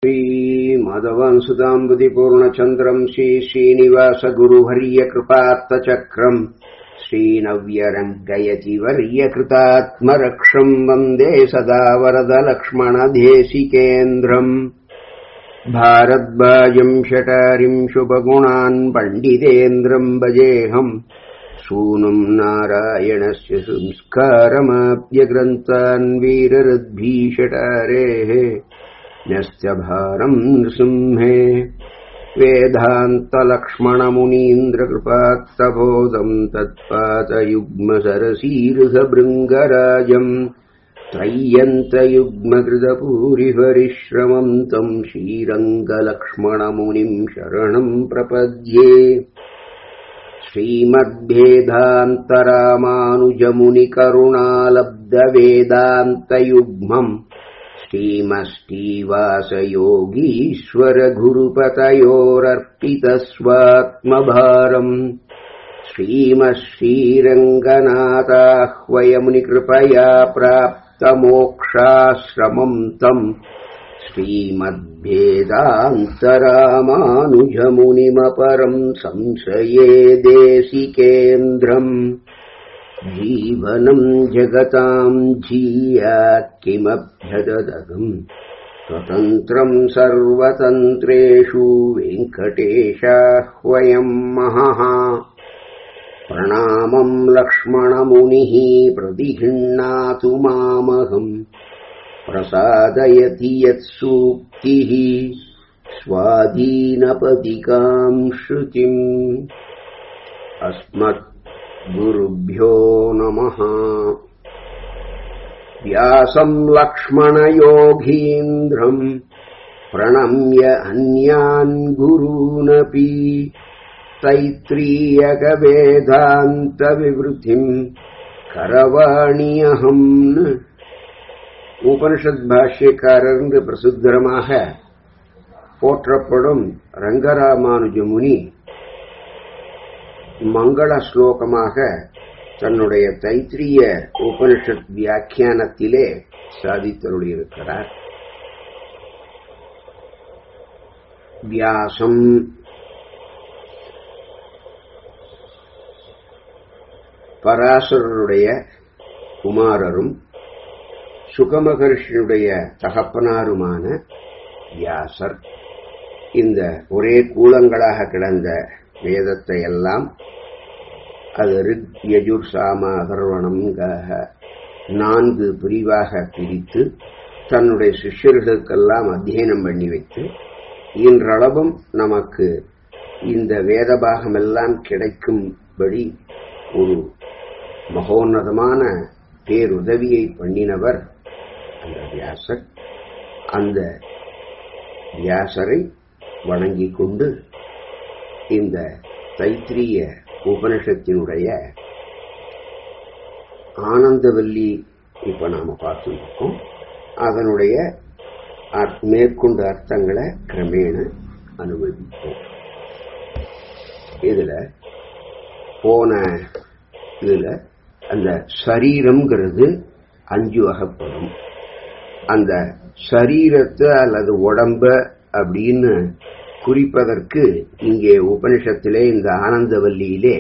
श्रीमाधवांसुदाम्बुदिपूर्णचन्द्रम् श्रीश्रीनिवासगुरुवर्यकृपात्तचक्रम् श्रीनव्यरङ्गयतिवर्यकृतात्मरक्षम् वन्दे सदा वरदलक्ष्मणदेशिकेन्द्रम् भारद्वाजम् शटारिम् शुभगुणान् पण्डितेन्द्रम् भजेऽहम् सूनुम् नारायणस्य संस्कारमाप्यग्रन्थान् वीररद्भीषटारेः न्यस्तभारम् नृसिंहे वेदान्तलक्ष्मणमुनीन्द्रकृपात्तबोधम् तत्पातयुग्मसरसीर्घभृङ्गराजम् त्रय्यन्तयुग्मकृतपूरिपरिश्रमम् तम् श्रीरङ्गलक्ष्मणमुनिम् शरणम् प्रपद्ये श्रीमद्भेदान्तरामानुजमुनिकरुणालब्धवेदान्तयुग्मम् श्रीमष्टीवासयोगीश्वरगुरुपतयोरर्पितस्वात्मभारम् श्रीमश्रीरङ्गनाथाह्वयमुनिकृपया प्राप्तमोक्षाश्रमम् तम् श्रीमद्भेदान्तरामानुजमुनिमपरम् संशये देशिकेन्द्रम् जीवनम् जगताम् जीयात् किमभ्यददम् स्वतन्त्रम् सर्वतन्त्रेषु वेङ्कटेशाह्वयम् महः प्रणामम् लक्ष्मणमुनिः प्रतिगृह्णातु मामहम् प्रसादयति यत्सूक्तिः स्वाधीनपदिकाम् श्रुतिम् अस्मद्गुरुभ्यो नमः व्यासम् लक्ष्मणयोगीन्द्रम् प्रणम्य अन्यान् गुरूनपि तैत्रीयकवेदान्तविवृतिम् करवाणियहम् உபனிஷத் பாஷ்யக்காரர் என்று பிரசித்தரமாக போற்றப்படும் ரங்கராமானுஜ முனி மங்கள ஸ்லோகமாக தன்னுடைய தைத்திரிய உபனிஷத் வியாக்கியானத்திலே சாதித்தருளியிருக்கிறார் வியாசம் பராசரருடைய குமாரரும் சுகமகர்ஷியுடைய தகப்பனாருமான வியாசர் இந்த ஒரே கூலங்களாக கிடந்த வேதத்தை எல்லாம் அது ரிக் யஜுர் சாம அதர்வணம்காக நான்கு பிரிவாக பிரித்து தன்னுடைய சிஷ்யர்களுக்கெல்லாம் அத்தியனம் பண்ணி வைத்து இன்றளவும் நமக்கு இந்த வேத பாகமெல்லாம் கிடைக்கும்படி ஒரு மகோன்னதமான பேருதவியை பண்ணினவர் அந்த வியாசர் அந்த வியாசரை வணங்கிக் கொண்டு இந்த தைத்திரிய உபனிஷத்தினுடைய ஆனந்தவல்லி இப்ப நாம பார்த்துருக்கோம் அதனுடைய மேற்கொண்ட அர்த்தங்களை கிரமேண அனுபவிப்போம் இதுல போன இதுல அந்த சரீரம்ங்கிறது அஞ்சு வகைப்படும் அந்த சரீரத்தை அல்லது உடம்ப அப்படின்னு குறிப்பதற்கு இங்கே உபனிஷத்திலே இந்த ஆனந்தவல்லியிலே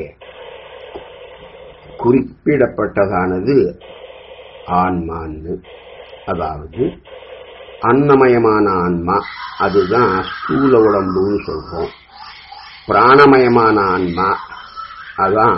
குறிப்பிடப்பட்டதானது ஆன்மான்னு அதாவது அன்னமயமான ஆன்மா அதுதான் ஸ்தூல உடம்புன்னு சொல்றோம் பிராணமயமான ஆன்மா அதான்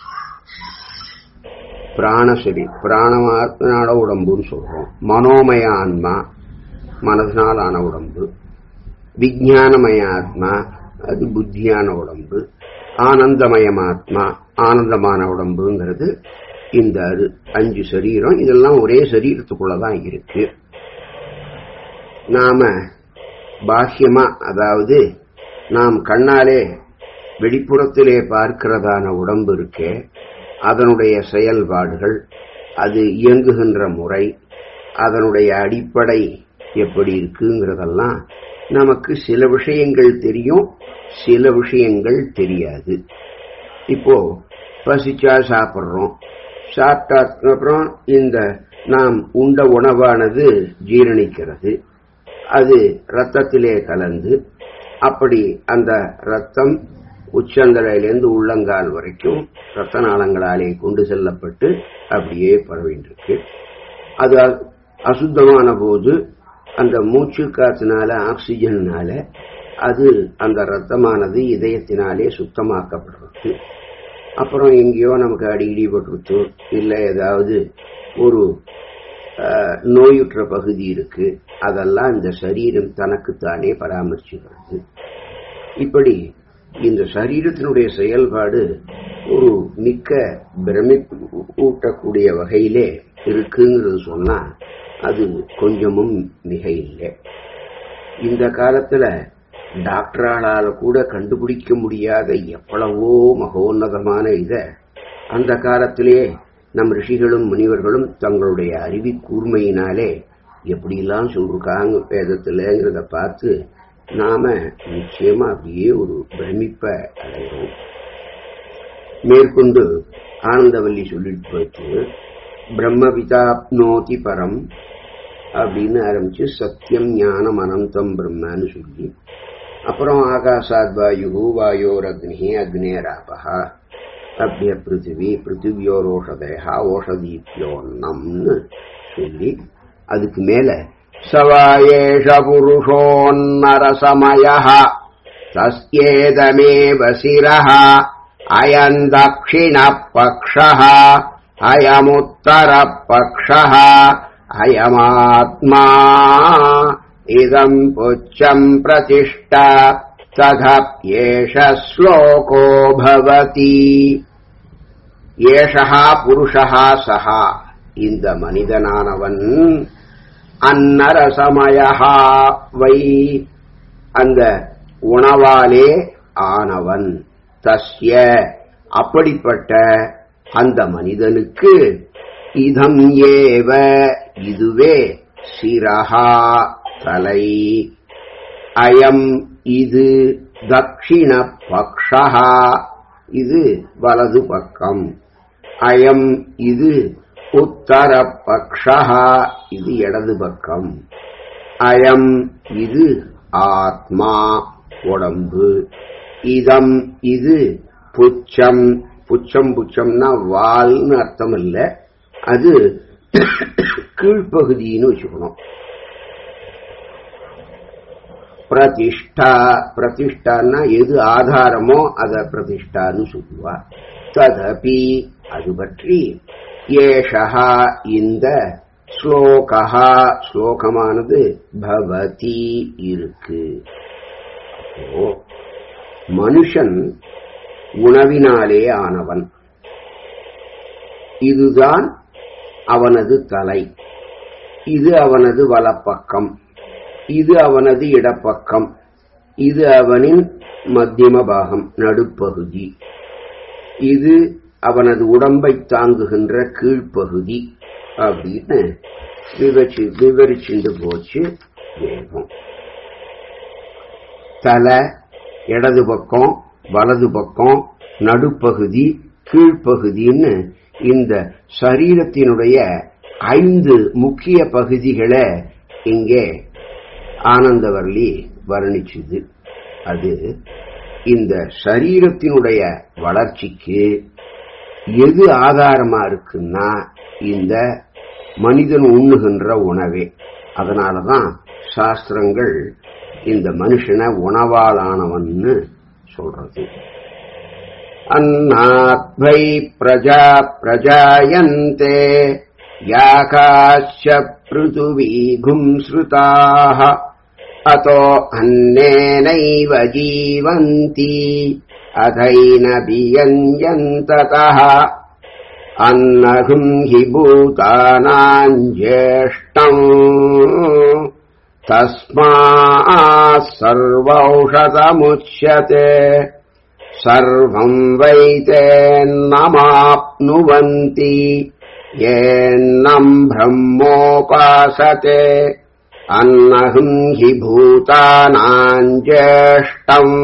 பிராணசரி பிராணமாத்தினால உடம்புன்னு சொல்றோம் மனோமய ஆன்மா மனதினால் ஆன உடம்பு விஜயானமய ஆத்மா அது புத்தியான உடம்பு ஆனந்தமயமாத்மா ஆனந்தமான உடம்புங்கிறது இந்த அஞ்சு சரீரம் இதெல்லாம் ஒரே சரீரத்துக்குள்ளதான் இருக்கு நாம பாஹ்யமா அதாவது நாம் கண்ணாலே வெளிப்புறத்திலே பார்க்கிறதான உடம்பு இருக்கே அதனுடைய செயல்பாடுகள் அது இயங்குகின்ற முறை அதனுடைய அடிப்படை எப்படி இருக்குங்கிறதெல்லாம் நமக்கு சில விஷயங்கள் தெரியும் சில விஷயங்கள் தெரியாது இப்போ பசிச்சா சாப்பிட்றோம் சாப்பிட்டா அப்புறம் இந்த நாம் உண்ட உணவானது ஜீரணிக்கிறது அது ரத்தத்திலே கலந்து அப்படி அந்த ரத்தம் உச்சந்தலையிலிருந்து உள்ளங்கால் வரைக்கும் ரத்த நாளங்களாலே கொண்டு செல்லப்பட்டு அப்படியே பரவின்றிருக்கு அது அசுத்தமான போது அந்த மூச்சு காத்தினால ஆக்சிஜன்னால அது அந்த ரத்தமானது இதயத்தினாலே சுத்தமாக்கப்படுறது அப்புறம் எங்கேயோ நமக்கு அடிக்கடி பட்டுருச்சு இல்லை ஏதாவது ஒரு நோயுற்ற பகுதி இருக்கு அதெல்லாம் இந்த சரீரம் தனக்குத்தானே பராமரிச்சுக்கிறது இப்படி இந்த சரீரத்தினுடைய செயல்பாடு ஒரு மிக்க பிரமிப்பு ஊட்டக்கூடிய வகையிலே இருக்குங்கிறது சொன்னா அது கொஞ்சமும் மிக இல்லை இந்த காலத்துல டாக்டராளால கூட கண்டுபிடிக்க முடியாத எவ்வளவோ மகோன்னதமான இத அந்த காலத்திலே நம் ரிஷிகளும் முனிவர்களும் தங்களுடைய அறிவி கூர்மையினாலே எப்படிலாம் சொல்றாங்க வேதத்திலங்கிறத பார்த்து நாம நிச்சயமா அப்படியே ஒரு பிரமிப்ப அடைகிறோம் மேற்கொண்டு ஆனந்தவல்லி சொல்லிட்டு போயிட்டு பிரம்ம பிதாப்னோதி பரம் அப்படின்னு ஆரம்பிச்சு சத்தியம் ஞானம் அனந்தம் பிரம்மன்னு சொல்லி அப்புறம் ஆகாசாத் வாயு வாயோர் அக்னி அக்னேராபகா அப்ய பிருத்திவி பிருத்திவியோர் ஓஷதயா ஓஷதீப்யோன்னம்னு சொல்லி அதுக்கு மேல சவாயேஷ புருஷோன்னரசமய தஸ்யேதமேவ சிரः அயம் தक्षिण பக்ஷः அயமுத்தரப்பக்ஷः அயமாத்மா இதம் புச்சம் பிரதிஷ்டா ததப்யேஷ ஸ்லோகோ பவதி ஏஷா புருஷா சஹா இந்த மனிதனானவன் அன்னரசமயா வை அந்த உணவாலே ஆனவன் தஸ்ய அப்படிப்பட்ட அந்த மனிதனுக்கு இதம் ஏவ இதுவே சிரஹா தலை அயம் இது தக்ஷிண பக்ஷா இது வலது பக்கம் அயம் இது உத்தர பக்ஷா இது இடது பக்கம் அயம் இது ஆத்மா உடம்பு இதம் இது புச்சம் புச்சம் புச்சம்னா வால்னு அர்த்தம் இல்ல அது கீழ்ப்பகுதின்னு வச்சுக்கணும் பிரதிஷ்டா பிரதிஷ்டான்னா எது ஆதாரமோ அத பிரதிஷ்டான்னு சொல்லுவா ததபி அது பற்றி ஏஷா இந்த ஸ்லோகா ஸ்லோகமானது பவதி இருக்கு அப்போ மனுஷன் உணவினாலே ஆனவன் இதுதான் அவனது தலை இது அவனது வலப்பக்கம் இது அவனது இடப்பக்கம் இது அவனின் மத்தியம பாகம் நடுப்பகுதி இது அவனது உடம்பை தாங்குகின்ற கீழ்ப்பகுதி அப்படின்னு விவரிச்சு விவரிச்சுண்டு போச்சு வேகம் தலை இடது பக்கம் வலது பக்கம் நடுப்பகுதி கீழ்ப்பகுதின்னு இந்த சரீரத்தினுடைய ஐந்து முக்கிய பகுதிகளை இங்கே ஆனந்தவர்லி வர்ணிச்சுது அது இந்த சரீரத்தினுடைய வளர்ச்சிக்கு எது ஆதாரமா இருக்குன்னா இந்த மனிதன் உண்ணுகின்ற உணவே அதனாலதான் சாஸ்திரங்கள் இந்த மனுஷனை உணவாளானவன்னு சொல்றது அன்னாத்வை பிரஜா பிரஜாயந்தே யாகாश्च पृथुवीघुम् श्रुताः अतो अन्नेनैव जीवन्ति अथैनभियञ्जन्ततः अन्नघुम् हि भूतानाम् ज्येष्ठम् तस्मात् सर्वौषधमुच्यते सर्वम् वैतेन्नमाप्नुवन्ति येन्नम् ब्रह्मोपासते अन्नहम् हि भूतानाम् ज्येष्ठम्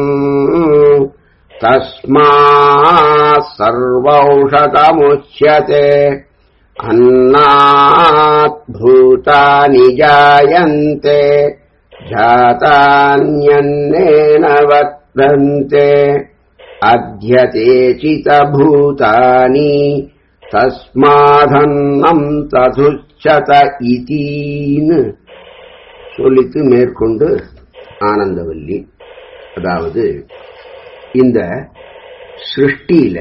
तस्मात् सर्वौषधमुच्यते अन्नात् भूतानि जायन्ते जातान्यन्नेन वर्तन्ते अध्यतेचितभूतानि தஸ்மாதன்னம் ததுச்சத இதீன்னு சொல்லித்து மேற்கொண்டு ஆனந்தவல்லி அதாவது இந்த சிருஷ்டியில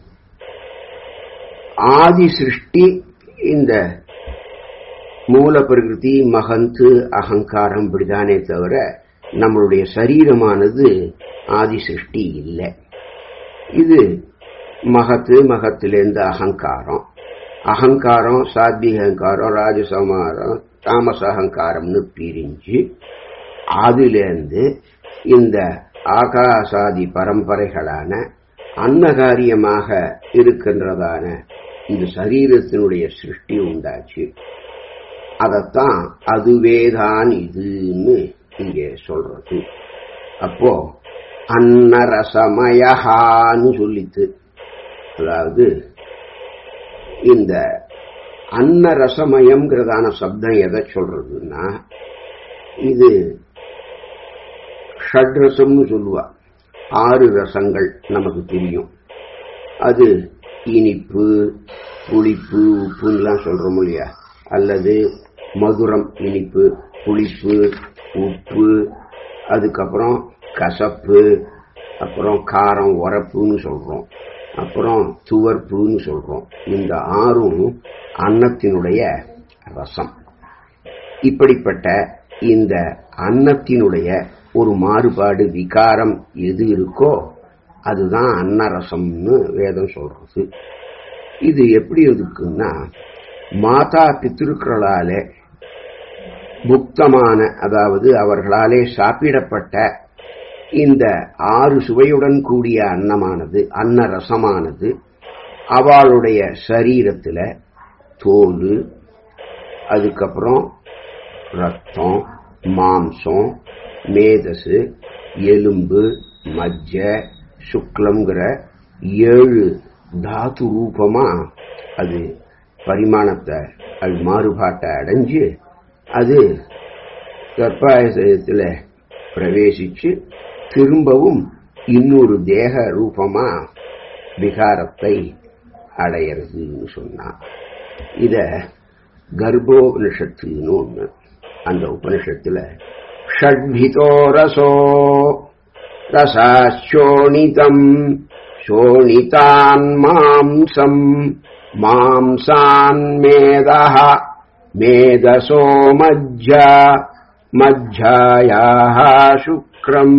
ஆதி சிருஷ்டி இந்த மூல பிரகிருதி மகந்து அகங்காரம் இப்படிதானே தவிர நம்மளுடைய சரீரமானது ஆதி சிருஷ்டி இல்லை இது மகத்து மகத்திலேருந்து அகங்காரம் அகங்காரம் சாத்விக அகங்காரம் ராஜசமாரம் தாமச அகங்காரம்னு பிரிஞ்சு அதிலேருந்து இந்த ஆகாசாதி பரம்பரைகளான அன்னகாரியமாக இருக்கின்றதான இந்த சரீரத்தினுடைய சிருஷ்டி உண்டாச்சு அதத்தான் அதுவேதான் இதுன்னு இங்கே சொல்றது அப்போ அன்னரசமயஹான்னு சொல்லித்து அதாவது இந்த அன்னரசமயம்ங்கிறதான சப்தம் எதை சொல்றதுன்னா இது ஷட்ரசம்னு சொல்லுவா ஆறு ரசங்கள் நமக்கு தெரியும் அது இனிப்பு புளிப்பு உப்புன்னெலாம் சொல்றோம் இல்லையா அல்லது மதுரம் இனிப்பு புளிப்பு உப்பு அதுக்கப்புறம் கசப்பு அப்புறம் காரம் உரப்புன்னு சொல்றோம் அப்புறம் துவர்ப்புன்னு சொல்றோம் இந்த ஆறும் அன்னத்தினுடைய ரசம் இப்படிப்பட்ட இந்த அன்னத்தினுடைய ஒரு மாறுபாடு விகாரம் எது இருக்கோ அதுதான் அன்னரசம்னு வேதம் சொல்றது இது எப்படி இருக்குன்னா மாதா பித்திருக்களாலே புக்தமான அதாவது அவர்களாலே சாப்பிடப்பட்ட இந்த ஆறு சுவையுடன் கூடிய அன்னமானது அன்ன ரசமானது அவளுடைய சரீரத்துல தோல் அதுக்கப்புறம் ரத்தம் மாம்சம் மேதசு எலும்பு மஜ்ஜ சுக்லம்ங்கிற ஏழு தாத்து ரூபமா அது பரிமாணத்தை அது மாறுபாட்டை அடைஞ்சு அது கர்ப்பாயசயத்தில் பிரவேசிச்சு திரும்பவும் இன்னொரு தேக ரூபமா விகாரத்தை அடையிறதுன்னு சொன்னான் இத கர்ப்போபனிஷத்துன்னு ஒண்ணு அந்த உபனிஷத்துல ஷட்பிதோ ரசோ ரசாச்சோணிதம் சோணிதான் மாம்சம் மாம்சான் மேதா மேதசோ மஜ்ஜா மஜ்ஜாயாः शुक्रम्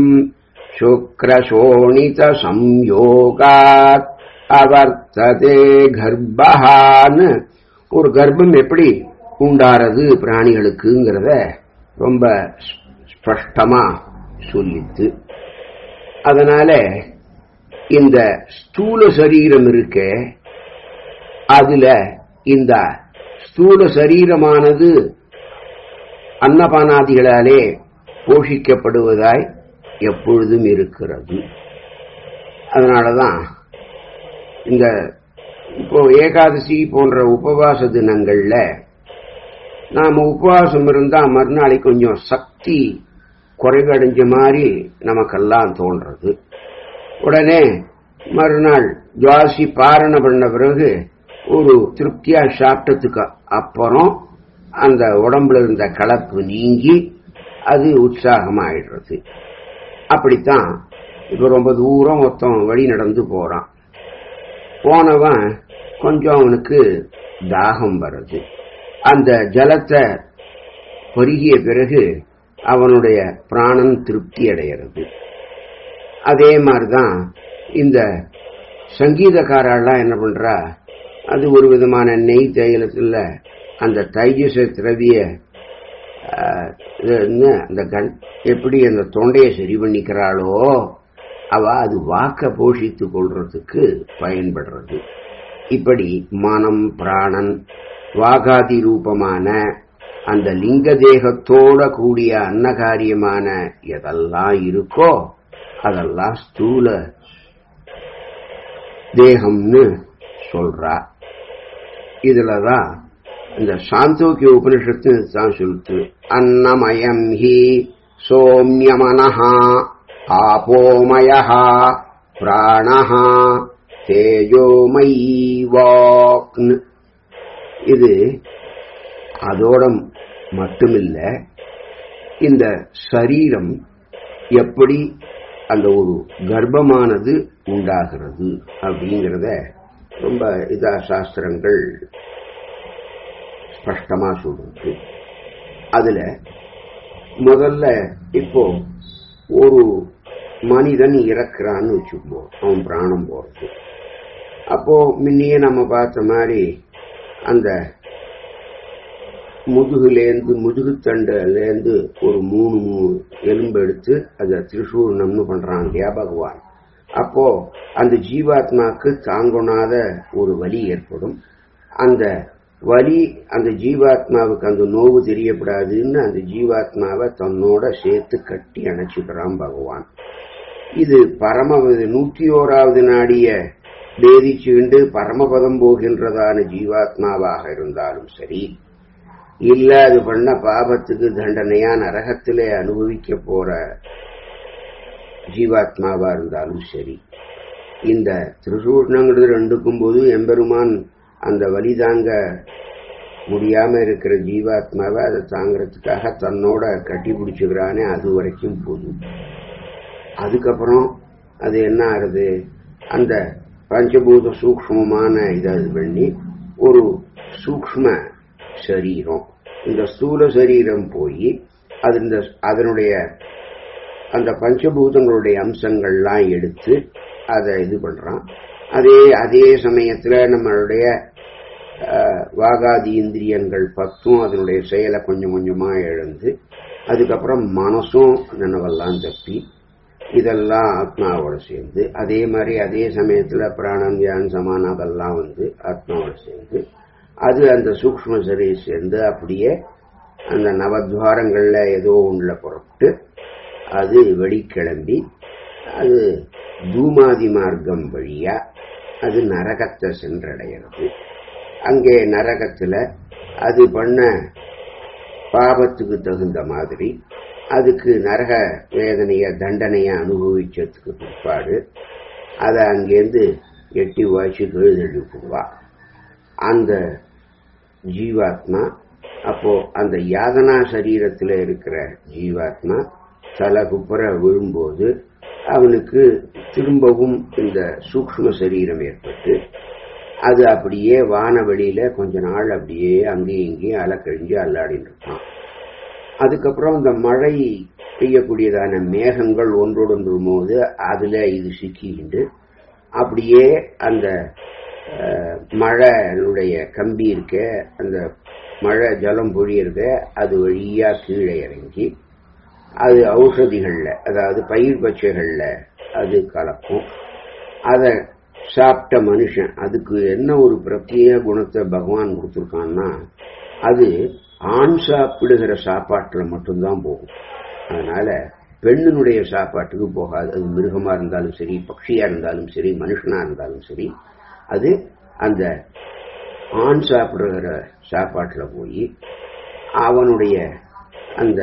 शुक्रशोणितसंयोगात् அவர்த்ததே கர்ப்பஹான்னு ஒரு கர்ப்பம் எப்படி உண்டாறது பிராணிகளுக்குங்கிறத ரொம்ப ஸ்பஷ்டமா சொல்லித்து அதனால இந்த ஸ்தூல சரீரம் இருக்க அதுல இந்த ஸ்தூல சரீரமானது அன்னபானாதிகளாலே போஷிக்கப்படுவதாய் எப்பொழுதும் இருக்கிறது அதனாலதான் இந்த இப்போ ஏகாதசி போன்ற உபவாச தினங்கள்ல நாம உபவாசம் இருந்தா மறுநாளைக்கு கொஞ்சம் சக்தி குறைவடைஞ்ச மாதிரி நமக்கெல்லாம் தோன்றது உடனே மறுநாள் துவாசி பாரண பண்ண பிறகு ஒரு திருப்தியா சாப்பிட்டதுக்கு அப்புறம் அந்த உடம்புல இருந்த கலப்பு நீங்கி அது உற்சாகமாயிடுறது அப்படித்தான் இப்ப ரொம்ப தூரம் மொத்தம் வழி நடந்து போறான் போனவன் கொஞ்சம் அவனுக்கு தாகம் வருது அந்த ஜலத்தை பருகிய பிறகு அவனுடைய பிராணன் திருப்தி அடைகிறது அதே மாதிரிதான் இந்த சங்கீதக்காரெல்லாம் என்ன பண்றா அது ஒரு விதமான நெய் தைலத்துல அந்த தைஜச திரவிய அந்த கண் எப்படி அந்த தொண்டையை சரி பண்ணிக்கிறாளோ அவ அது வாக்க போஷித்து கொள்றதுக்கு பயன்படுறது இப்படி மனம் பிராணன் வாகாதி ரூபமான அந்த லிங்க தேகத்தோட கூடிய அன்னகாரியமான எதெல்லாம் இருக்கோ அதெல்லாம் ஸ்தூல தேகம்னு சொல்றா இதுலதான் இந்த சாந்தோக்கிய உபனிஷத்து தான் சொல்லுது அன்னமயம் ஹி சோமியமனஹ ஆபோமயः பிராணஹ தேஜோமயீ வாக்னு இது அதோட மட்டுமில்ல இந்த சரீரம் எப்படி அந்த ஒரு கர்ப்பமானது உண்டாகிறது அப்படிங்கிறத ரொம்ப இதா சாஸ்திரங்கள் ஸ்பஷ்டமா சொல்றது அதுல முதல்ல இப்போ ஒரு மனிதன் இறக்குறான்னு வச்சுக்குவோம் அவன் பிராணம் போறது அப்போ முன்னையே நம்ம பார்த்த மாதிரி அந்த முதுகுலேருந்து முதுகுத்தண்டுலேருந்து ஒரு மூணு மூணு எலும்பு எடுத்து அதை திரிசூர்ணம்னு பண்றான் இல்லையா பகவான் அப்போ அந்த ஜீவாத்மாக்கு தாங்கொணாத ஒரு வலி ஏற்படும் அந்த வலி அந்த ஜீவாத்மாவுக்கு அந்த நோவு தெரியப்படாதுன்னு அந்த ஜீவாத்மாவை தன்னோட சேர்த்து கட்டி அணைச்சுக்கிறான் பகவான் இது பரம நூத்தி ஓராவது நாடிய பேதிச்சுண்டு பரமபதம் போகின்றதான ஜீவாத்மாவாக இருந்தாலும் சரி இல்ல அது பண்ண பாபத்துக்கு தண்டனையா நரகத்திலே அனுபவிக்க போற ஜீவாத்மாவா இருந்தாலும் சரி இந்த திரிசூர்ணங்கிறது ரெண்டுக்கும் போது எம்பெருமான் அந்த வலி தாங்க முடியாம இருக்கிற ஜீவாத்மாவை அதை தாங்கிறதுக்காக தன்னோட கட்டி பிடிச்சுக்கிறானே அது வரைக்கும் போதும் அதுக்கப்புறம் அது என்ன ஆகுது அந்த பஞ்சபூத சூக்மமான இதை இது பண்ணி ஒரு சூக்ம சரீரம் இந்த ஸ்தூல சரீரம் போய் அது இந்த அதனுடைய அந்த பஞ்சபூதங்களுடைய அம்சங்கள்லாம் எடுத்து அதை இது பண்றான் அதே அதே சமயத்துல நம்மளுடைய வாகாதி இந்திரியங்கள் பத்தும் அதனுடைய செயலை கொஞ்சம் கொஞ்சமா எழுந்து அதுக்கப்புறம் மனசும் நினைவெல்லாம் தப்பி இதெல்லாம் ஆத்மாவோட சேர்ந்து அதே மாதிரி அதே சமயத்துல பிராணம் தியான் சமான் அதெல்லாம் வந்து ஆத்மாவோட சேர்ந்து அது அந்த சூக்ம சரி சேர்ந்து அப்படியே அந்த நவத்வாரங்கள்ல ஏதோ ஒன்றுல புறப்பட்டு அது வெளிக்கிளம்பி அது தூமாதி மார்க்கம் வழியா அது நரகத்தை சென்றடைகிறது அங்கே நரகத்துல அது பண்ண பாபத்துக்கு தகுந்த மாதிரி அதுக்கு நரக வேதனைய தண்டனைய அனுபவிச்சதுக்கு பிற்பாடு அதை அங்கேருந்து எட்டி வாய்ச்சி எழுதெழுப்புவா அந்த ஜீவாத்மா அப்போ அந்த யாதனா சரீரத்தில் இருக்கிற ஜீவாத்மா தலை குப்புற விழும்போது அவனுக்கு திரும்பவும் இந்த சூக்ம சரீரம் ஏற்பட்டு அது அப்படியே வானவெளியில கொஞ்ச நாள் அப்படியே அங்கேயும் இங்கேயும் அலக்கழிஞ்சு அல்லாடின்னு இருப்பான் அதுக்கப்புறம் இந்த மழை பெய்யக்கூடியதான மேகங்கள் ஒன்றோடொன்று போது அதுல இது சிக்கிக்கிண்டு அப்படியே அந்த மழைனுடைய கம்பி இருக்க அந்த மழை ஜலம் பொழியறத அது வழியா கீழே இறங்கி அது ஔஷதிகள்ல அதாவது பயிர் பச்சைகள்ல அது கலக்கும் அதை சாப்பிட்ட மனுஷன் அதுக்கு என்ன ஒரு பிரத்யேக குணத்தை பகவான் கொடுத்துருக்கான்னா அது ஆண் சாப்பிடுகிற சாப்பாட்டுல மட்டும்தான் போகும் அதனால பெண்ணினுடைய சாப்பாட்டுக்கு போகாது அது மிருகமா இருந்தாலும் சரி பட்சியா இருந்தாலும் சரி மனுஷனா இருந்தாலும் சரி அது அந்த ஆண் சாப்பிடுகிற சாப்பாட்டுல போய் அவனுடைய அந்த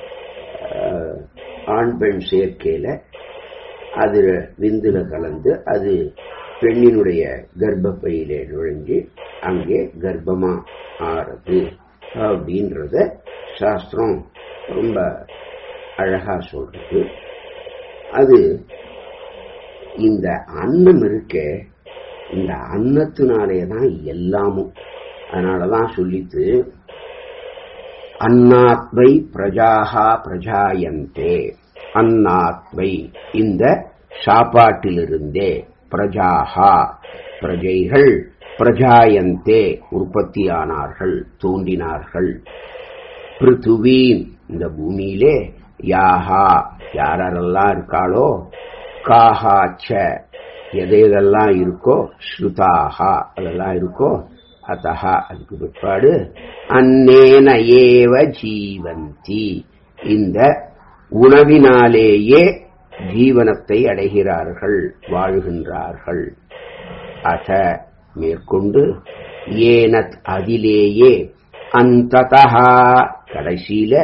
ஆண் பெண் சேர்க்கையில அது விந்துல கலந்து அது பெண்ணினுடைய கர்ப்பப்பையிலே நுழைஞ்சு அங்கே கர்ப்பமா ஆறுது அப்படின்றத சாஸ்திரம் ரொம்ப அழகா சொல்றது அது இந்த அன்னம் இருக்க இந்த அன்னத்தினாலே தான் எல்லாமும் அதனாலதான் சொல்லித்து அன்னாத்வை பிரஜாகா பிரஜாயந்தே அன்னாத்வை இந்த சாப்பாட்டிலிருந்தே பிரஜாகா பிரஜைகள் பிரஜாயந்தே உற்பத்தியானார்கள் தோன்றினார்கள் பிருத்துவீன் இந்த பூமியிலே யாஹா யாரெல்லாம் இருக்காளோ காஹாச்ச எது எதெல்லாம் இருக்கோ ஸ்ருதாஹா அதெல்லாம் இருக்கோ அத்தஹா அதுக்கு பிற்பாடு அன்னேன ஏவ ஜீவந்தி இந்த உணவினாலேயே ஜீவனத்தை அடைகிறார்கள் வாழ்கின்றார்கள் அத மேற்கொண்டு ஏனத் அதிலேயே அந்ததா கடைசியில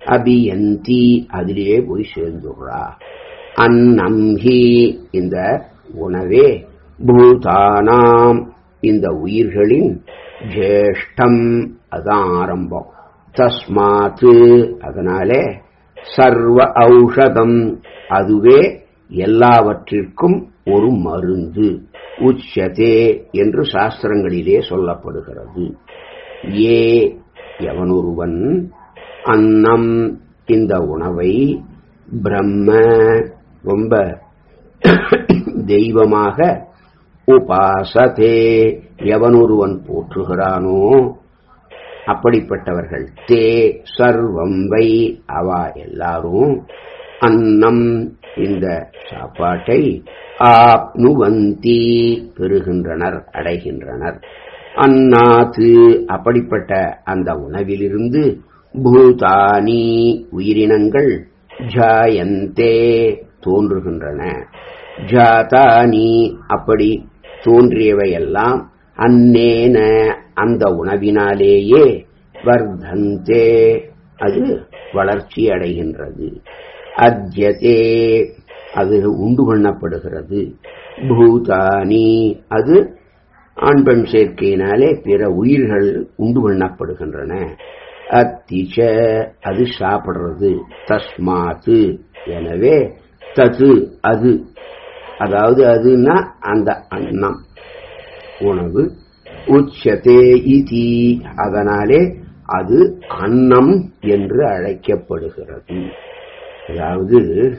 அபியந்தி அதிலே போய் சேர்ந்துடுறா அன்னம் ஹி இந்த உணவே பூதானாம் இந்த உயிர்களின் ஜேஷ்டம் அதான் ஆரம்பம் தஸ்மாத்து அதனாலே சர்வ ஔஷதம் அதுவே எல்லாவற்றிற்கும் ஒரு மருந்து உச்சதே என்று சாஸ்திரங்களிலே சொல்லப்படுகிறது ஏ எவனொருவன் அன்னம் இந்த உணவை பிரம்ம ரொம்ப தெய்வமாக உபாசதே எவனொருவன் போற்றுகிறானோ அப்படிப்பட்டவர்கள் தே சர்வம் வை அவா எல்லாரும் அன்னம் இந்த சாப்பாட்டை ஆப்னுவந்தி பெறுகின்றனர் அடைகின்றனர் அன்னாத்து அப்படிப்பட்ட அந்த உணவிலிருந்து பூதானி உயிரினங்கள் ஜாயந்தே தோன்றுகின்றன ஜாதானி அப்படி தோன்றியவையெல்லாம் அன்னேன அந்த உணவினாலேயே வர்தந்தே அது வளர்ச்சி அடைகின்றது அத்தியதே அது உண்டு பண்ணப்படுகிறது பூதானி அது ஆண் பெண் சேர்க்கையினாலே பிற உயிர்கள் உண்டு பண்ணப்படுகின்றன அத்திச்ச அது சாப்பிடுறது தஸ்மாத்து எனவே தது அது அதாவது அதுன்னா அந்த அன்னம் உணவு உச்சதே இதி அதனாலே அது அன்னம் என்று அழைக்கப்படுகிறது அதாவது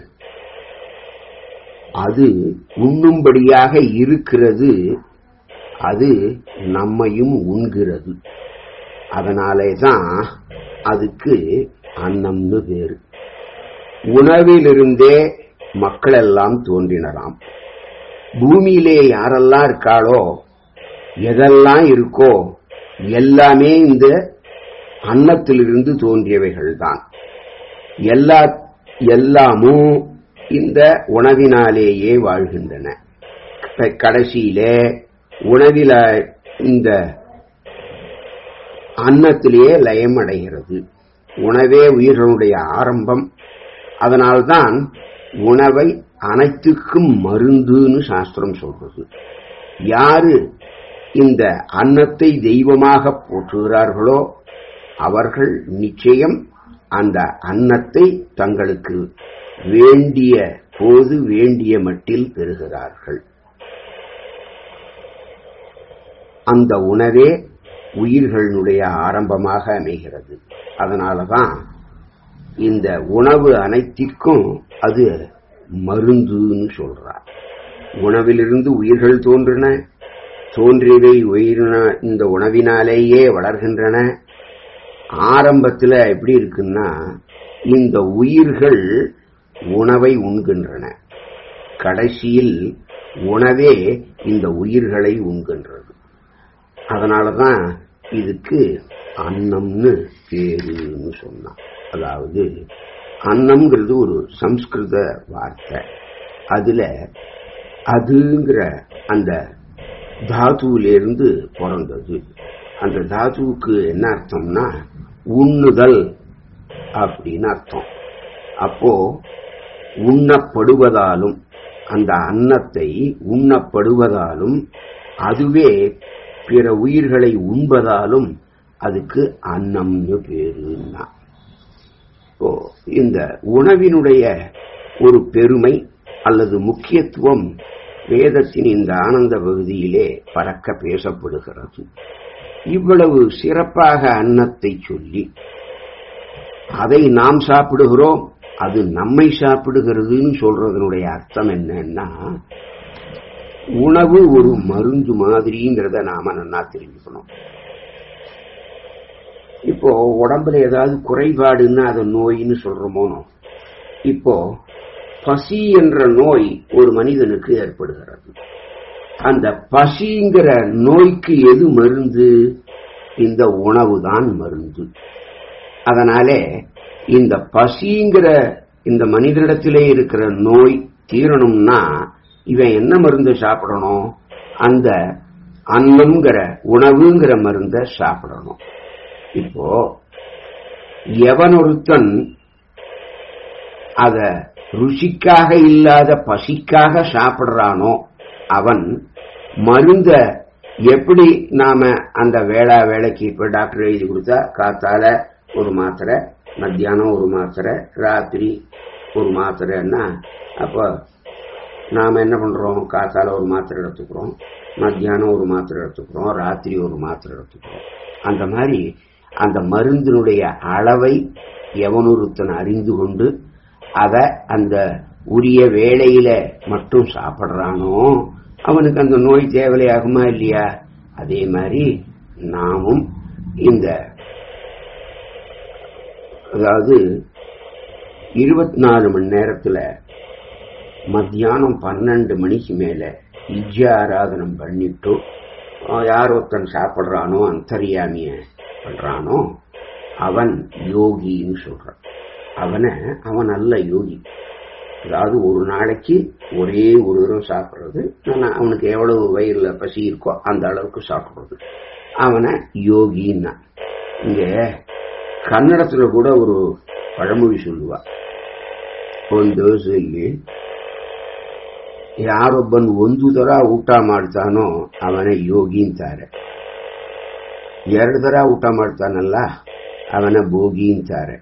அது உண்ணும்படியாக இருக்கிறது அது நம்மையும் உண்கிறது அதனாலே தான் அதுக்கு அன்னம்னு பேரு உணவிலிருந்தே மக்கள் எல்லாம் தோன்றினராம் பூமியிலே யாரெல்லாம் இருக்காளோ எதெல்லாம் இருக்கோ எல்லாமே இந்த அன்னத்திலிருந்து தோன்றியவைகள் தான் எல்லா எல்லாமும் இந்த உணவினாலேயே வாழ்கின்றன கடைசியிலே உணவில இந்த அன்னத்திலேயே லயம் அடைகிறது உணவே உயிர்களுடைய ஆரம்பம் அதனால்தான் உணவை அனைத்துக்கும் மருந்துன்னு சாஸ்திரம் சொல்றது யாரு இந்த அன்னத்தை தெய்வமாக போற்றுகிறார்களோ அவர்கள் நிச்சயம் அந்த அன்னத்தை தங்களுக்கு வேண்டிய போது வேண்டிய மட்டில் பெறுகிறார்கள் அந்த உணவே உயிர்களுடைய ஆரம்பமாக அமைகிறது அதனாலதான் இந்த உணவு அனைத்திற்கும் அது மருந்துன்னு சொல்றார் உணவிலிருந்து உயிர்கள் தோன்றின தோன்றியவை உயிரின இந்த உணவினாலேயே வளர்கின்றன ஆரம்பத்தில் எப்படி இருக்குன்னா இந்த உயிர்கள் உணவை உண்கின்றன கடைசியில் உணவே இந்த உயிர்களை உண்கின்றது அதனாலதான் இதுக்கு அன்னம்னு பேருன்னு சொன்னான் அதாவது அன்னம்ங்கிறது ஒரு சம்ஸ்கிருத வார்த்தை அதுல அதுங்கிற அந்த தாத்துவிலிருந்து பிறந்தது அந்த தாத்துவுக்கு என்ன அர்த்தம்னா உண்ணுதல் அப்படின்னு அர்த்தம் அப்போ உண்ணப்படுவதாலும் அந்த அன்னத்தை உண்ணப்படுவதாலும் அதுவே பிற உயிர்களை உண்பதாலும் அதுக்கு அன்னம்னு பேருன்னா இப்போ இந்த உணவினுடைய ஒரு பெருமை அல்லது முக்கியத்துவம் வேதத்தின் இந்த ஆனந்த பகுதியிலே பறக்க பேசப்படுகிறது இவ்வளவு சிறப்பாக அன்னத்தை சொல்லி அதை நாம் சாப்பிடுகிறோம் அது நம்மை சாப்பிடுகிறதுன்னு சொல்றதனுடைய அர்த்தம் என்னன்னா உணவு ஒரு மருந்து மாதிரிங்கிறத நாம நன்னா தெரிஞ்சுக்கணும் இப்போ உடம்புல ஏதாவது குறைபாடுன்னா அதை நோயின்னு சொல்றோமோனோ இப்போ பசி என்ற நோய் ஒரு மனிதனுக்கு ஏற்படுகிறது அந்த பசிங்கிற நோய்க்கு எது மருந்து இந்த உணவு தான் மருந்து அதனாலே இந்த பசிங்கிற இந்த மனிதனிடத்திலே இருக்கிற நோய் தீரணும்னா இவன் என்ன மருந்து சாப்பிடணும் அந்த அன்னம்ங்கிற உணவுங்கிற மருந்த சாப்பிடணும் இப்போ எவன் ஒருத்தன் அத ருசிக்காக இல்லாத பசிக்காக சாப்பிடுறானோ அவன் மருந்த எப்படி நாம அந்த வேளா வேலைக்கு இப்ப டாக்டர் எழுதி கொடுத்தா காத்தால ஒரு மாத்திரை மத்தியானம் ஒரு மாத்திரை ராத்திரி ஒரு மாத்திரைன்னா அப்போ நாம என்ன பண்றோம் காத்தால ஒரு மாத்திரை எடுத்துக்கிறோம் மத்தியானம் ஒரு மாத்திரை எடுத்துக்கிறோம் ராத்திரி ஒரு மாத்திரை எடுத்துக்கிறோம் அந்த மாதிரி அந்த மருந்தினுடைய அளவை எவனொருத்தன் அறிந்து கொண்டு அத அந்த உரிய வேளையில மட்டும் சாப்பிடுறானோ அவனுக்கு அந்த நோய் தேவையாகுமா இல்லையா அதே மாதிரி நாமும் இந்த அதாவது இருபத்தி நாலு மணி நேரத்துல மத்தியானம் பன்னெண்டு மணிக்கு மேல இஜ்ஜ ஆராதனம் பண்ணிட்டு யார் ஒருத்தன் சாப்பிடுறானோ அந்தரியாமிய பண்றானோ அவன் யோகின்னு சொல்றான் அவனை அவன் நல்ல யோகி அதாவது ஒரு நாளைக்கு ஒரே ஒரு தரம் சாப்பிடுறது அவனுக்கு எவ்வளவு வயிறுல பசி இருக்கோ அந்த அளவுக்கு சாப்பிடுறது அவனை யோகின்னா இங்க கன்னடத்துல கூட ஒரு பழமொழி சொல்லுவா ಒಂದು ದೋಸೆಯಲ್ಲಿ ಯಾರೊಬ್ಬನು ಒಂದು ತರ ಊಟ ಮಾಡ್ತಾನೋ ಅವನ ಯೋಗಿ ಅಂತಾರೆ ಎರಡು ತರ ಊಟ ಮಾಡ್ತಾನಲ್ಲ ಅವನ ಭೋಗಿ ಅಂತಾರೆ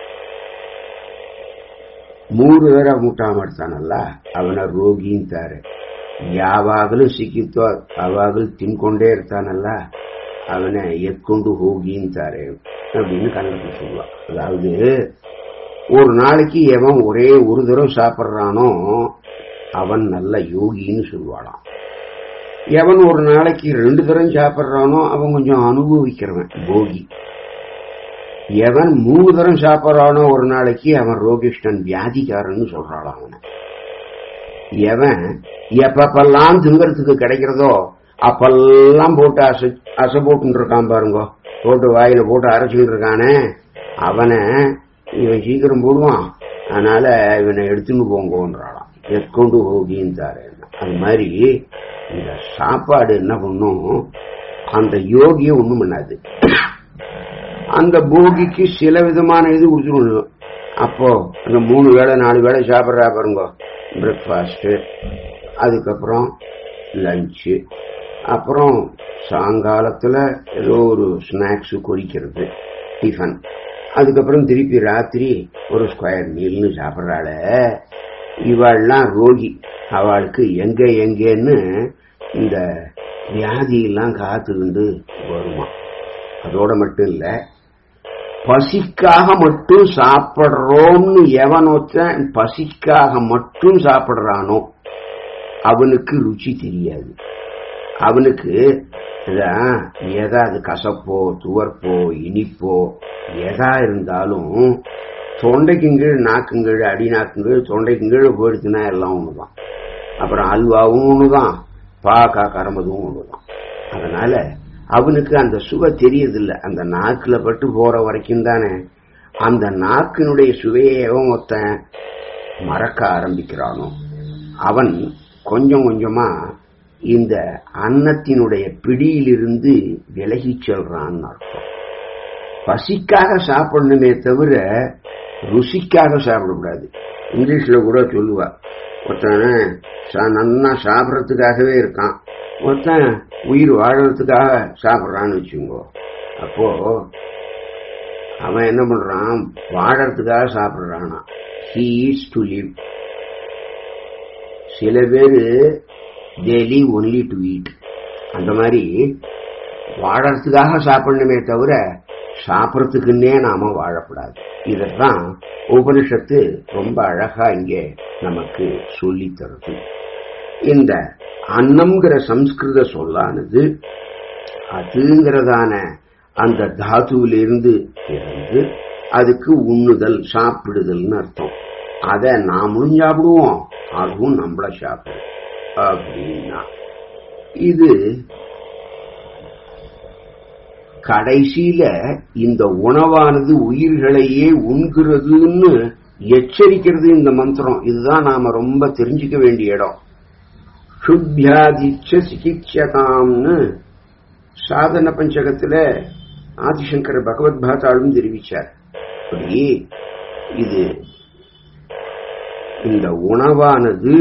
ಮೂರು ತರ ಊಟ ಮಾಡ್ತಾನಲ್ಲ ಅವನ ರೋಗಿ ಅಂತಾರೆ ಯಾವಾಗಲೂ ಸಿಕ್ಕಿತ್ತೋ ಅವಾಗಲೂ ತಿನ್ಕೊಂಡೇ ಇರ್ತಾನಲ್ಲ அவனை எட்கொண்டு ಹೋಗಿಂತಾರೆ அப்படின்னு கன்னடத்தில் சொல்லுவா அதாவது ஒரு நாளைக்கு எவன் ஒரே ஒரு தரம் சாப்பிட்றானோ அவன் நல்ல யோகின்னு சொல்லுவாளாம் எவன் ஒரு நாளைக்கு ரெண்டு தரம் சாப்பிட்றானோ அவன் கொஞ்சம் அனுபவிக்கிறவன் போகி எவன் மூணு தரம் சாப்பிட்றானோ ஒரு நாளைக்கு அவன் ரோகிஷ்டன் வியாதிக்காரன்னு சொல்றாளாம் அவனை எவன் எப்பப்பெல்லாம் திங்கறதுக்கு கிடைக்கிறதோ அப்பெல்லாம் போட்டு அசை அசை போட்டு இருக்கான் பாருங்க போட்டு வாயில போட்டு அரைச்சுக்கிட்டு இருக்கானே அவனை இவன் சீக்கிரம் போடுவான் அதனால இவனை எடுத்துன்னு போங்கன்றாளாம் எட்கொண்டு போகின்றாரு அது மாதிரி இந்த சாப்பாடு என்ன பண்ணும் அந்த யோகிய ஒண்ணும் பண்ணாது அந்த போகிக்கு சில விதமான இது கொடுத்துருணும் அப்போ அந்த மூணு வேளை நாலு வேளை சாப்பிட்றா பாருங்க பிரேக்ஃபாஸ்ட் அதுக்கப்புறம் லஞ்சு அப்புறம் சாயங்காலத்துல ஏதோ ஒரு ஸ்நாக்ஸ் குறிக்கிறது டிஃபன் அதுக்கப்புறம் திருப்பி ராத்திரி ஒரு ஸ்கொயர் மீல்னு சாப்பிட்றாள இவாள்லாம் ரோகி அவளுக்கு எங்க எங்கன்னு இந்த வியாதி எல்லாம் காத்துக்கிண்டு வருமா அதோட மட்டும் இல்ல பசிக்காக மட்டும் சாப்பிடுறோம்னு எவன் ஒருத்தன் பசிக்காக மட்டும் சாப்பிடுறானோ அவனுக்கு ருச்சி தெரியாது அவனுக்கு எதா அது கசப்போ துவர்ப்போ இனிப்போ எதா இருந்தாலும் தொண்டைக்கும் கீழ் நாக்கும் கீழ் அடி நாக்கும் கீழ் தொண்டைக்கும் கீழ் போயிடுச்சுன்னா எல்லாம் ஒண்ணுதான் அப்புறம் அல்வாவும் ஒண்ணுதான் பாக்கா கரம்பதும் ஒண்ணுதான் அதனால அவனுக்கு அந்த சுவை தெரியதில்ல அந்த நாக்குல பட்டு போற வரைக்கும் தானே அந்த நாக்கினுடைய சுவையை எவன் ஒருத்தன் மறக்க ஆரம்பிக்கிறானோ அவன் கொஞ்சம் கொஞ்சமா இந்த அன்னத்தினுடைய பிடியிலிருந்து விலகி செல்றான்னு அர்த்தம் பசிக்காக சாப்பிடணுமே தவிர ருசிக்காக சாப்பிடக்கூடாது இங்கிலீஷ்ல கூட சொல்லுவா ஒருத்தன் நன்னா சாப்பிடறதுக்காகவே இருக்கான் ஒருத்தன் உயிர் வாழறதுக்காக சாப்பிட்றான்னு வச்சுங்கோ அப்போ அவன் என்ன பண்றான் வாழறதுக்காக சாப்பிடுறானா ஹீ ஈஸ் டு லிவ் சில பேரு they live only to eat அந்த மாதிரி வாழறதுக்காக சாப்பிடணுமே தவிர சாப்பிடறதுக்குன்னே நாம வாழக்கூடாது இதத்தான் உபனிஷத்து ரொம்ப அழகா இங்கே நமக்கு சொல்லி தருது இந்த அன்னம்ங்கிற சம்ஸ்கிருத சொல்லானது அதுங்கிறதான அந்த தாத்துவிலிருந்து இருந்து அதுக்கு உண்ணுதல் சாப்பிடுதல்னு அர்த்தம் அத நாமளும் சாப்பிடுவோம் அதுவும் நம்மள சாப்பிடும் அப்படின்னா இது கடைசியில இந்த உணவானது உயிர்களையே உண்கிறதுன்னு எச்சரிக்கிறது இந்த மந்திரம் இதுதான் நாம ரொம்ப தெரிஞ்சுக்க வேண்டிய இடம் சுத்தியாதிச்ச சிகிச்சகாம்னு சாதன பஞ்சகத்துல ஆதிசங்கர பகவத் பாத்தாளும் தெரிவிச்சார் அப்படி இது இந்த உணவானது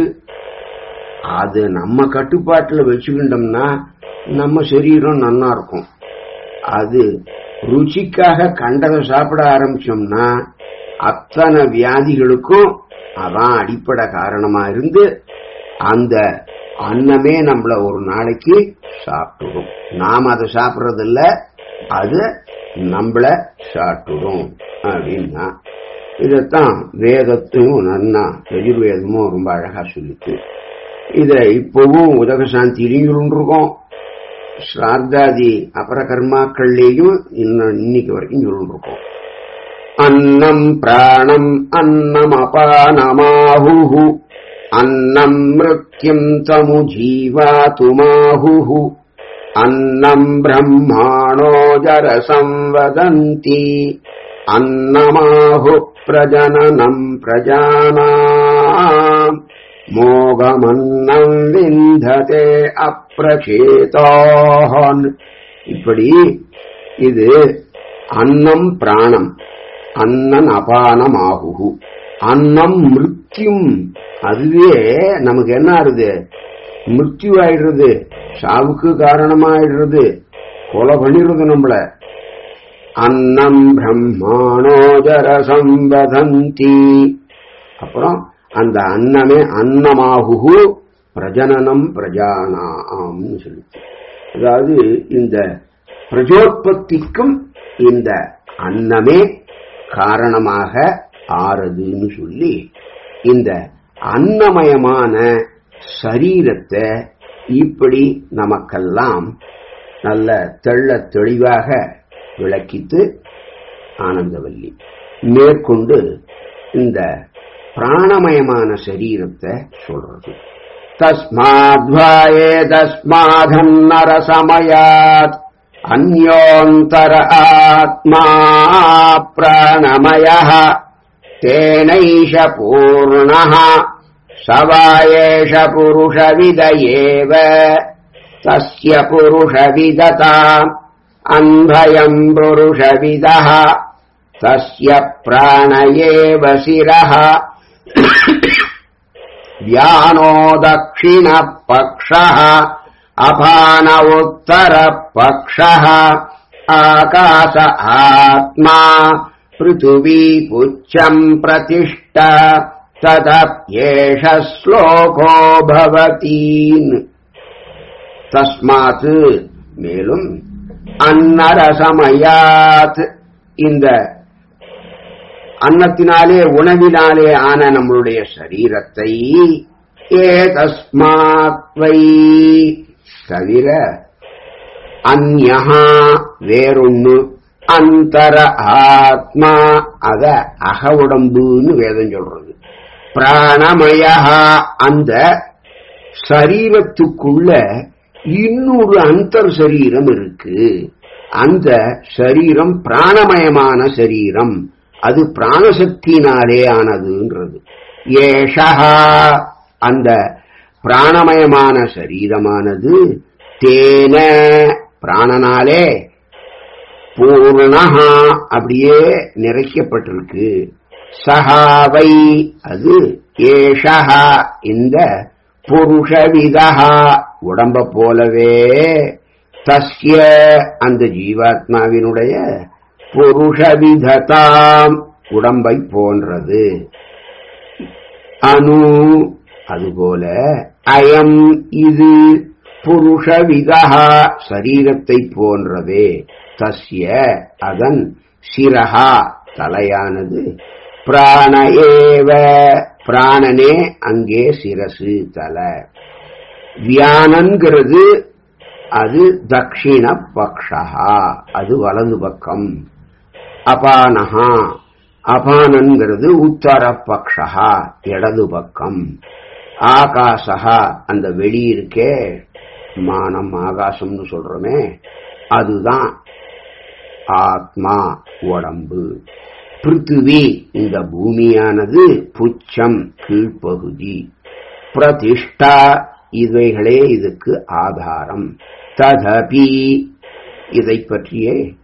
அது நம்ம கட்டுப்பாட்டுல வச்சுக்கிட்டோம்னா நம்ம சரீரம் நன்னா இருக்கும் அது ருச்சிக்காக கண்டதை சாப்பிட ஆரம்பிச்சோம்னா அத்தனை வியாதிகளுக்கும் அதான் அடிப்படை காரணமா இருந்து அந்த அன்னமே நம்மள ஒரு நாளைக்கு சாப்பிட்டுடும் நாம் அதை சாப்பிடுறதில்ல அது நம்மள சாப்பிட்டுடும் அப்படின்னா இதத்தான் வேதத்தையும் நன்னா எதிர்வேதமும் ரொம்ப அழகா சொல்லிட்டு இத இப்பவும் உதகசாந்தியிலையும் இருக்கோம் ஸ்ரார்த்தாதி அபர கர்மாக்கள்லேயும் இன்னும் இன்னைக்கு வரைக்கும் சொல்லிருக்கோம் அன்னம் பிராணம் அன்னம் அபானமாஹு அன்னம் மிருத்யும் தமு ஜீவாதுமாஹு அன்னம் பிரம்மாணோ ஜரசம் வதந்தி அன்னமாஹு பிரஜனனம் பிரஜானாம் மோகமன்னம் விந்ததே அப்பிரகேதான் இப்படி இது அன்னம் பிராணம் அன்னன் அபானம் ஆகுகு அன்னம் மிருத்யும் அதுவே நமக்கு என்ன ஆறுது மிருத்யு ஆயிடுறது சாவுக்கு காரணமாயிடுறது கொலை பண்ணிடுறது நம்மள அன்னம் பிரம்மாணோதர சம்பதந்தி அப்புறம் அந்த அன்னமே அன்னமாகு பிரஜனனம் பிரஜானாம்னு சொல்லி அதாவது இந்த பிரஜோத்பத்திக்கும் இந்த அன்னமே காரணமாக ஆறதுன்னு சொல்லி இந்த அன்னமயமான சரீரத்தை இப்படி நமக்கெல்லாம் நல்ல தெள்ள தெளிவாக விளக்கித்து ஆனந்தவல்லி மேற்கொண்டு இந்த பிராணமயமான சரீரத்தை சொல்றது தஸ்மாத்வாயே தஸ்மாதன்னரசமயாத் அந்யோந்தர ஆத்மா பிராணமய தேனைஷ பூர்ண சவாயேஷ புருஷவித ஏவ தஸ்ய புருஷவிததா அன்பயம் புருஷவிதः तस्य प्राण एव शिरः व्यानो दक्षिणपक्षः अपान उत्तरपक्षः आकाश आत्मा पृथिवी पुच्छम् प्रतिष्ठ तदप्येष श्लोको भवतीन् தஸ்மாத் மேலும் அன்னரசமயாத் இந்த அன்னத்தினாலே உணவினாலே ஆன நம்மளுடைய சரீரத்தை ஏ தஸ்மாத்வை தவிர அந்யஹா வேறொன்னு அந்தர ஆத்மா அத அக உடம்புன்னு வேதம் சொல்றது பிராணமயா அந்த சரீரத்துக்குள்ள இன்னொரு அந்தர் சரீரம் இருக்கு அந்த சரீரம் பிராணமயமான சரீரம் அது பிராணசக்தியினாலே ஆனதுன்றது ஏஷா அந்த பிராணமயமான சரீரமானது தேன பிராணனாலே பூர்ணஹா அப்படியே நிறைக்கப்பட்டிருக்கு சஹாவை அது ஏஷா இந்த புருஷவிதா உடம்ப போலவே தஸ்ய அந்த ஜீவாத்மாவினுடைய புருஷவிததாம் உடம்பை போன்றது அணு அதுபோல அயம் இது புருஷவிதா சரீரத்தை போன்றதே தஸ்ய அதன் சிரஹா தலையானது பிராண ஏவ பிராணனே அங்கே சிரசு தலை வியானங்கிறது அது தட்சிண பக்ஷா அது வலது பக்கம் அபானஹா அபானங்கிறது உத்தர பக்ஷா இடது பக்கம் ஆகாசா அந்த வெளி இருக்கே மானம் ஆகாசம்னு சொல்றோமே அதுதான் ஆத்மா உடம்பு பிருத்திவி இந்த பூமியானது புச்சம் கீழ்ப்பகுதி பிரதிஷ்டா இவைகளே இதுக்கு ஆதாரம் ததபி இதை பற்றியே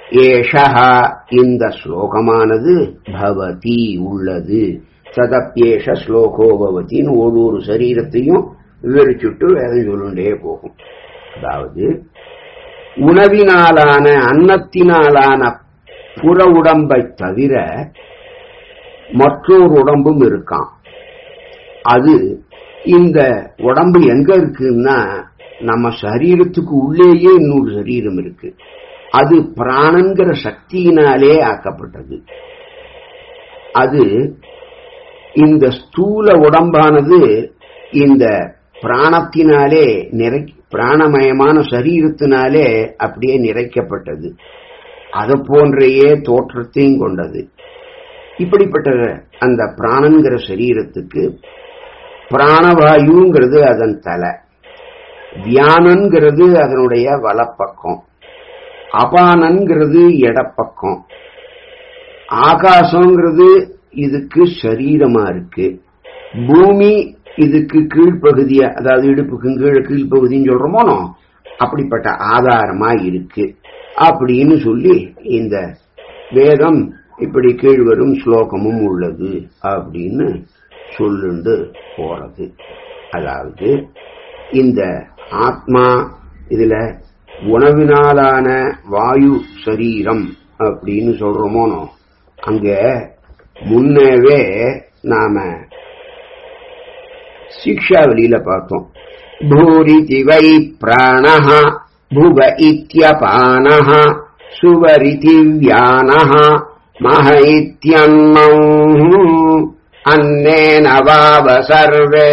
ஏஷா இந்த ஸ்லோகமானது பவதி உள்ளது சதப்பியேஷ ஸ்லோகோ பவத்தின்னு ஒரு ஒரு சரீரத்தையும் விவரிச்சுட்டு வேதம் சொல்லுண்டே போகும் அதாவது உணவினாலான அன்னத்தினாலான புற உடம்பை தவிர மற்றொரு உடம்பும் இருக்கான் அது இந்த உடம்பு எங்க இருக்குன்னா நம்ம சரீரத்துக்கு உள்ளேயே இன்னொரு சரீரம் இருக்கு அது பிராணங்கிற சக்தியினாலே ஆக்கப்பட்டது அது இந்த ஸ்தூல உடம்பானது இந்த பிராணத்தினாலே நிறை பிராணமயமான சரீரத்தினாலே அப்படியே நிறைக்கப்பட்டது அது போன்றையே தோற்றத்தையும் கொண்டது இப்படிப்பட்ட அந்த பிராணங்கிற சரீரத்துக்கு பிராணவாயுங்கிறது அதன் தலை தியானங்கிறது அதனுடைய வலப்பக்கம் அபானங்கிறது இடப்பக்கம் ஆகாசங்கிறது இதுக்கு சரீரமா இருக்கு பூமி இதுக்கு கீழ்ப்பகுதிய அதாவது இடுப்புக்கு கீழே கீழ்ப்பகுதின்னு சொல்றோமோனோ அப்படிப்பட்ட ஆதாரமா இருக்கு அப்படின்னு சொல்லி இந்த வேதம் இப்படி கீழ்வரும் ஸ்லோகமும் உள்ளது அப்படின்னு சொல்லுண்டு போறது அதாவது இந்த ஆத்மா இதுல உணவினாலான வாயு சரீரம் அப்படின்னு சொல்றோமோனோ அங்க முன்னவே நாம சிக்ஷாவளியில பார்த்தோம் பூரிதி வை பிராணஹ புவ இத்தியபானஹ சுவரிதி வியானஹ மக இத்தியன்னம் அன்னேன வாவ சர்வே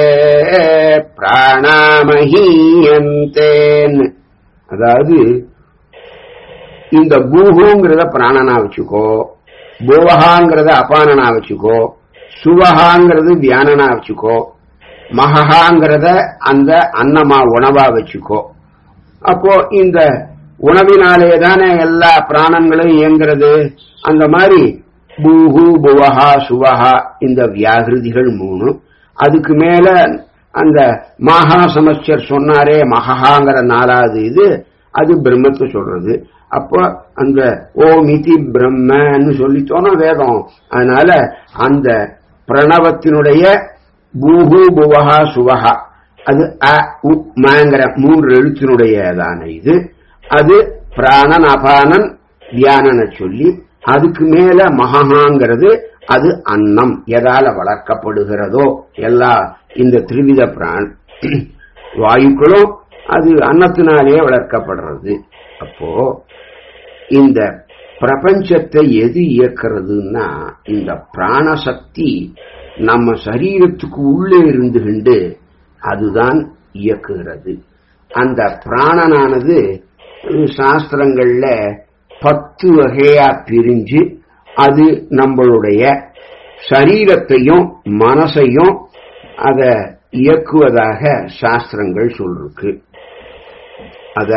பிராணாமஹீயந்தேன் அதாவது இந்த பூஹுங்கிறத பிராணனா வச்சுக்கோ புவஹாங்கிறத அபானனா வச்சுக்கோ சுவஹாங்கிறது வியானனா வச்சுக்கோ மகஹாங்கிறத அந்த அன்னமா உணவா வச்சுக்கோ அப்போ இந்த உணவினாலே தானே எல்லா பிராணங்களும் இயங்குறது அந்த மாதிரி பூஹு புவஹா சுவஹா இந்த வியாகிருதிகள் மூணு அதுக்கு மேல அந்த மகா சமஸ்டர் சொன்னாரே மகஹாங்கிற நாலாவது இது அது பிரம்மத்தை சொல்றது அப்போ அந்த ஓமிதி பிரம்மன்னு சொல்லித்தோன வேதம் அதனால அந்த பிரணவத்தினுடைய பூஹு புவஹா சுவஹா அது அ உ மங்கிற மூன்று எழுத்தினுடையதான இது அது பிராணன் அபானன் தியானனை சொல்லி அதுக்கு மேல மகஹாங்கிறது அது அன்னம் எதால வளர்க்கப்படுகிறதோ எல்லா இந்த திருவித பிரான் வாயுக்களும் அது அன்னத்தினாலே வளர்க்கப்படுறது அப்போ இந்த பிரபஞ்சத்தை எது இயக்கிறதுன்னா இந்த பிராணசக்தி நம்ம சரீரத்துக்கு உள்ளே இருந்துகிண்டு அதுதான் இயக்குகிறது அந்த பிராணனானது சாஸ்திரங்கள்ல பத்து வகையா பிரிஞ்சு அது நம்மளுடைய சரீரத்தையும் மனசையும் அத இயக்குவதாக சாஸ்திரங்கள் சொல்லிருக்கு அத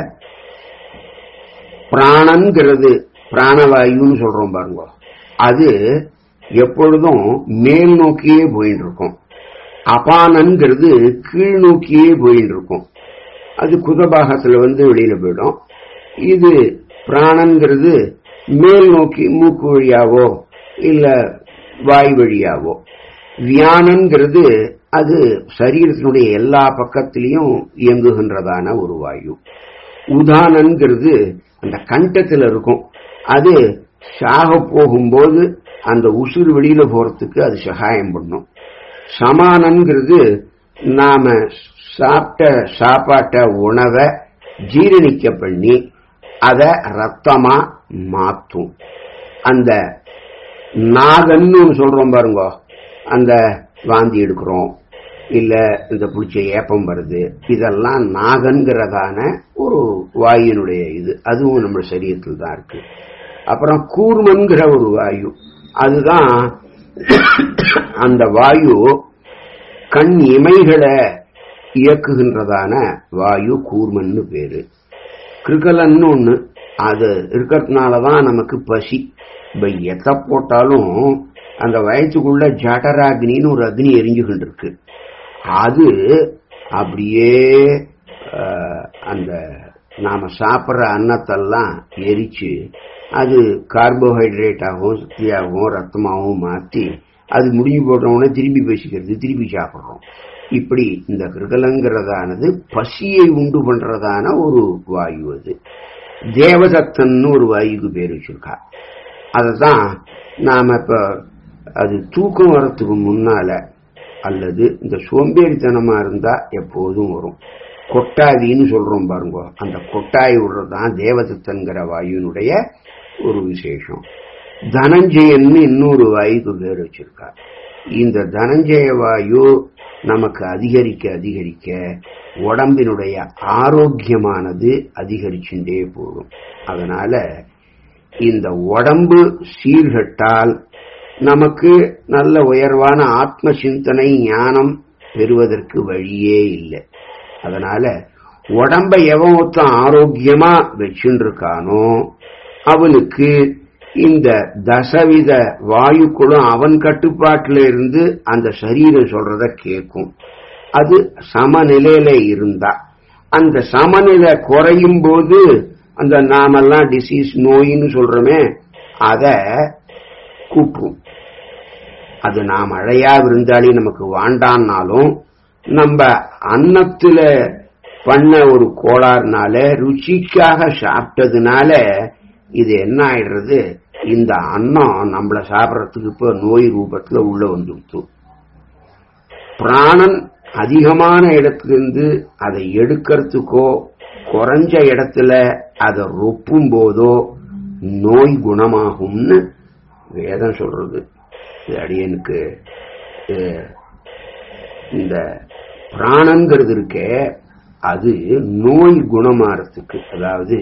பிராணங்கிறது பிராணவாயுன்னு சொல்றோம் பாருங்க அது எப்பொழுதும் மேல் நோக்கியே போயின்னு இருக்கும் அபானங்கிறது கீழ் நோக்கியே போயின்னு இருக்கும் அது குதபாகத்துல வந்து வெளியில போயிடும் இது பிராணங்கிறது மேல் நோக்கி மூக்கு வழியாவோ இல்ல வாய் வழியாவோ வியானங்கிறது அது சரீரத்தினுடைய எல்லா பக்கத்திலையும் இயங்குகின்றதான ஒரு வாயு உதானங்கிறது அந்த கண்டத்துல இருக்கும் அது சாக போகும்போது அந்த உசுறு வெளியில போறதுக்கு அது சகாயம் பண்ணும் சமானங்கிறது நாம சாப்பிட்ட சாப்பாட்ட உணவை ஜீரணிக்க பண்ணி அத ரத்தமா மாத்தும் அந்த நாகன்னு சொல்றோம் பாருங்க அந்த வாந்தி எடுக்கிறோம் இல்ல இந்த புளிச்ச ஏப்பம் வருது இதெல்லாம் நாகன்கிறதான ஒரு வாயுனுடைய இது அதுவும் நம்ம சரீரத்தில் தான் இருக்கு அப்புறம் கூர்மன்கிற ஒரு வாயு அதுதான் அந்த வாயு கண் இமைகளை இயக்குகின்றதான வாயு கூர்மன்னு பேரு கிருகலன்னு ஒண்ணு அது இருக்கிறதுனாலதான் நமக்கு பசி இப்ப எத்த போட்டாலும் அந்த வயசுக்குள்ள ஜடராக்னின்னு ஒரு அக்னி எரிஞ்சுகிட்டு இருக்கு அது அப்படியே அந்த நாம சாப்பிட்ற அன்னத்தெல்லாம் எரிச்சு அது கார்போஹைட்ரேட்டாகவும் சக்தியாகவும் ரத்தமாகவும் மாற்றி அது முடிஞ்சு போட்டோம்னா திரும்பி பேசிக்கிறது திருப்பி சாப்பிட்றோம் இப்படி இந்த கிருகலங்கிறதானது பசியை உண்டு பண்றதான ஒரு வாயு அது தேவதத்தன்னு ஒரு வாயுக்கு பேர் வச்சிருக்கா அததான் நாம இப்ப அது தூக்கம் வரத்துக்கு முன்னால அல்லது இந்த சோம்பேறித்தனமா இருந்தா எப்போதும் வரும் கொட்டாவின்னு சொல்றோம் பாருங்க அந்த கொட்டாய் விடுறதுதான் தேவதத்தன்கிற வாயுனுடைய ஒரு விசேஷம் தனஞ்சயன்னு இன்னொரு வாயுக்கு பேர் வச்சிருக்கா இந்த தனஞ்சய வாயு நமக்கு அதிகரிக்க அதிகரிக்க உடம்பினுடைய ஆரோக்கியமானது அதிகரிச்சுட்டே போகும் அதனால இந்த உடம்பு சீர்கட்டால் நமக்கு நல்ல உயர்வான ஆத்ம சிந்தனை ஞானம் பெறுவதற்கு வழியே இல்லை அதனால உடம்ப எவன் ஒருத்தன் ஆரோக்கியமா வச்சுட்டு இருக்கானோ அவனுக்கு இந்த தசவித வாயுக்களும் அவன் கட்டுப்பாட்டில் இருந்து அந்த சரீரம் சொல்றத கேட்கும் அது சமநிலையில இருந்தா அந்த சமநிலை குறையும் போது அந்த நாமெல்லாம் டிசீஸ் நோயின்னு சொல்றோமே அத கூப்பிடும் அது நாம் அழையா விருந்தாளி நமக்கு வாண்டான்னாலும் நம்ம அன்னத்துல பண்ண ஒரு கோளாறுனால ருச்சிக்காக சாப்பிட்டதுனால இது என்ன ஆயிடுறது இந்த அன்னம் நம்மள சாப்பிடறதுக்கு இப்ப நோய் ரூபத்துல உள்ள வந்துடுத்து பிராணன் அதிகமான இடத்திலிருந்து அதை எடுக்கிறதுக்கோ குறைஞ்ச இடத்துல அதை ரொப்பும் போதோ நோய் குணமாகும்னு வேதம் சொல்றது இது அடியனுக்கு இந்த பிராணங்கிறது இருக்கே அது நோய் குணமாறதுக்கு அதாவது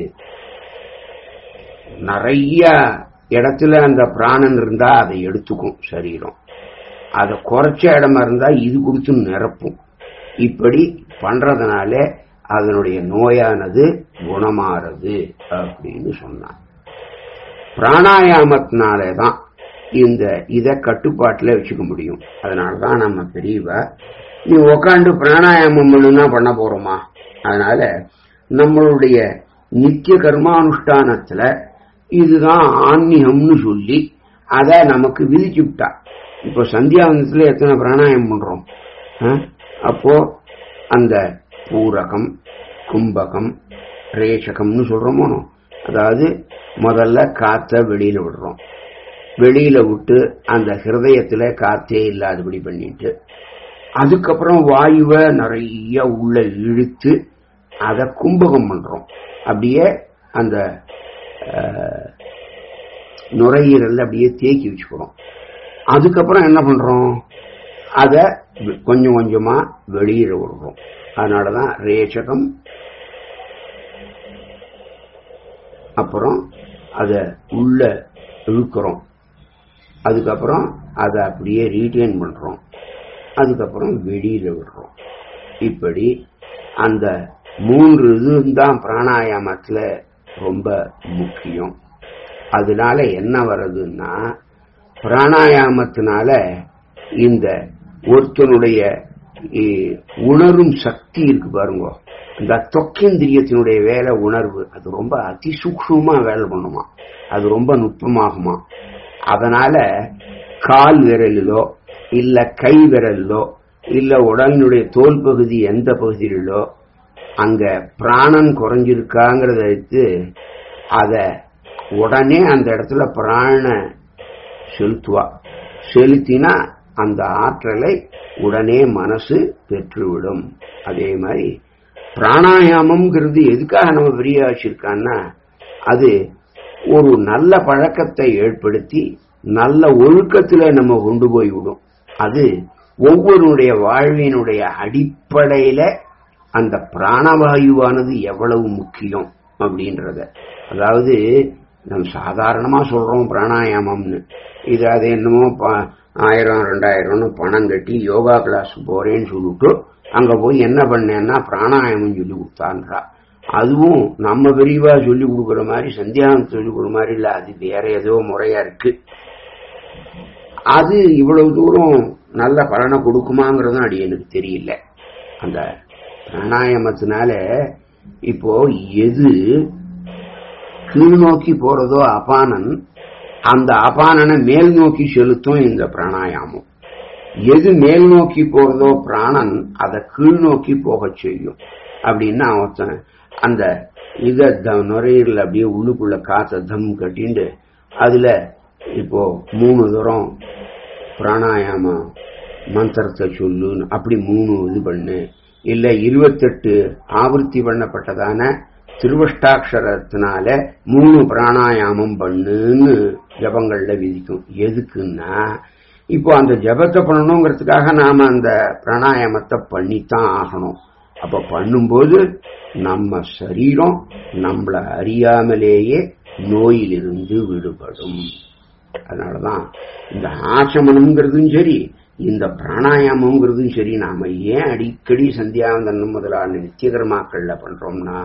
நிறைய இடத்துல அந்த பிராணன் இருந்தா அதை எடுத்துக்கும் சரீரம் அதை குறைச்ச இடமா இருந்தா இது கொடுத்து நிரப்பும் இப்படி பண்றதுனால அதனுடைய நோயானது குணமாறது அப்படின்னு சொன்னான் பிராணாயாமத்தினாலே தான் இந்த இதை கட்டுப்பாட்டில் வச்சுக்க முடியும் அதனாலதான் நம்ம பெரியவா நீ உக்காண்டு பிராணாயாமம் பண்ணுனா பண்ண போறோமா அதனால நம்மளுடைய நித்திய கர்மானுஷ்டானத்துல இதுதான் ஆன்மீகம்னு சொல்லி அதை நமக்கு விதிச்சுட்டா இப்போ சந்தியாவந்தத்துல எத்தனை பிராணாயாமம் பண்றோம் அப்போ அந்த பூரகம் கும்பகம் ரேஷகம்னு சொல்றோமோ அதாவது முதல்ல காத்த வெளியில விடுறோம் வெளியில விட்டு அந்த ஹிருதயத்துல காத்தே இல்லாதபடி பண்ணிட்டு அதுக்கப்புறம் வாயுவை நிறைய உள்ள இழுத்து அதை கும்பகம் பண்றோம் அப்படியே அந்த நுரையீரல் அப்படியே தேக்கி வச்சுக்கிறோம் அதுக்கப்புறம் என்ன பண்றோம் அத கொஞ்சம் கொஞ்சமா வெளியில விடுறோம் அதனாலதான் ரேச்சகம் அப்புறம் அத உள்ள இழுக்கிறோம் அதுக்கப்புறம் அதை அப்படியே ரீட்டைன் பண்றோம் அதுக்கப்புறம் வெளியில விடுறோம் இப்படி அந்த மூன்று இதுதான் பிராணாயாமத்துல ரொம்ப முக்கியம் அதனால என்ன வருதுன்னா பிராணாயாமத்தினால இந்த ஒருத்தனுடைய உணரும் சக்தி இருக்கு பாருங்க இந்த தொக்கேந்திரியத்தினுடைய வேலை உணர்வு அது ரொம்ப அதிசூக்ஷமா வேலை பண்ணுமா அது ரொம்ப நுட்பமாகுமா அதனால கால் விரலிலோ இல்ல கை விரலிலோ இல்ல உடலினுடைய தோல் பகுதி எந்த பகுதியிலோ அங்க பிராணன் குறைஞ்சிருக்காங்கிறத எடுத்து அத உடனே அந்த இடத்துல பிராண செலுத்துவா செலுத்தினா அந்த ஆற்றலை உடனே மனசு பெற்றுவிடும் அதே மாதிரி பிராணாயாமம்ங்கிறது எதுக்காக நம்ம பெரிய வச்சிருக்கான்னா அது ஒரு நல்ல பழக்கத்தை ஏற்படுத்தி நல்ல ஒழுக்கத்துல நம்ம கொண்டு போய் விடும் அது ஒவ்வொருடைய வாழ்வினுடைய அடிப்படையில அந்த பிராணவாயுவானது எவ்வளவு முக்கியம் அப்படின்றத அதாவது நம்ம சாதாரணமா சொல்றோம் பிராணாயாமம்னு இது அது என்னமோ ஆயிரம் ரெண்டாயிரம்னு பணம் கட்டி யோகா கிளாஸ் போறேன்னு சொல்லிட்டு அங்க போய் என்ன பண்ணேன்னா பிராணாயாமம் சொல்லி கொடுத்தான்றா அதுவும் நம்ம விரிவா சொல்லி கொடுக்குற மாதிரி சந்தியானம் சொல்லி கொடுக்குற மாதிரி இல்ல அது வேற ஏதோ முறையா இருக்கு அது இவ்வளவு தூரம் நல்ல பலனை கொடுக்குமாங்கிறதும் அடி எனக்கு தெரியல அந்த பிராணாயாமத்தினால இப்போ எது கீழ் நோக்கி போறதோ அபானன் அந்த அபானனை மேல் நோக்கி செலுத்தும் இந்த பிராணாயாமம் எது மேல் நோக்கி போறதோ பிராணன் அதை கீழ் நோக்கி போக செய்யும் அப்படின்னா ஒருத்தன் அந்த இத த- நுரையீரல் அப்படியே உள்ளுக்குள்ள காத்த தம் கட்டிண்டு அதுல இப்போ மூணு தூரம் பிராணாயாம மந்திரத்தை சொல்லுன்னு அப்படி மூணு இது பண்ணு இல்ல இருபத்தெட்டு ஆவர்த்தி பண்ணப்பட்டதான திருவஷ்டாட்சரத்தினால மூணு பிராணாயாமம் பண்ணுன்னு ஜபங்கள்ல விதிக்கும் எதுக்குன்னா இப்போ அந்த ஜபத்தை பண்ணணுங்கிறதுக்காக நாம அந்த பிராணாயாமத்தை பண்ணித்தான் ஆகணும் அப்ப பண்ணும்போது நம்ம சரீரம் நம்மள அறியாமலேயே நோயிலிருந்து விடுபடும் அதனாலதான் இந்த ஆசமனம்ங்கிறதும் சரி இந்த பிராணாயாமம்ங்கிறதும் சரி நாம ஏன் அடிக்கடி சந்தியாவந்தனம் முதலான நித்தியகர்மாக்கள்ல பண்றோம்னா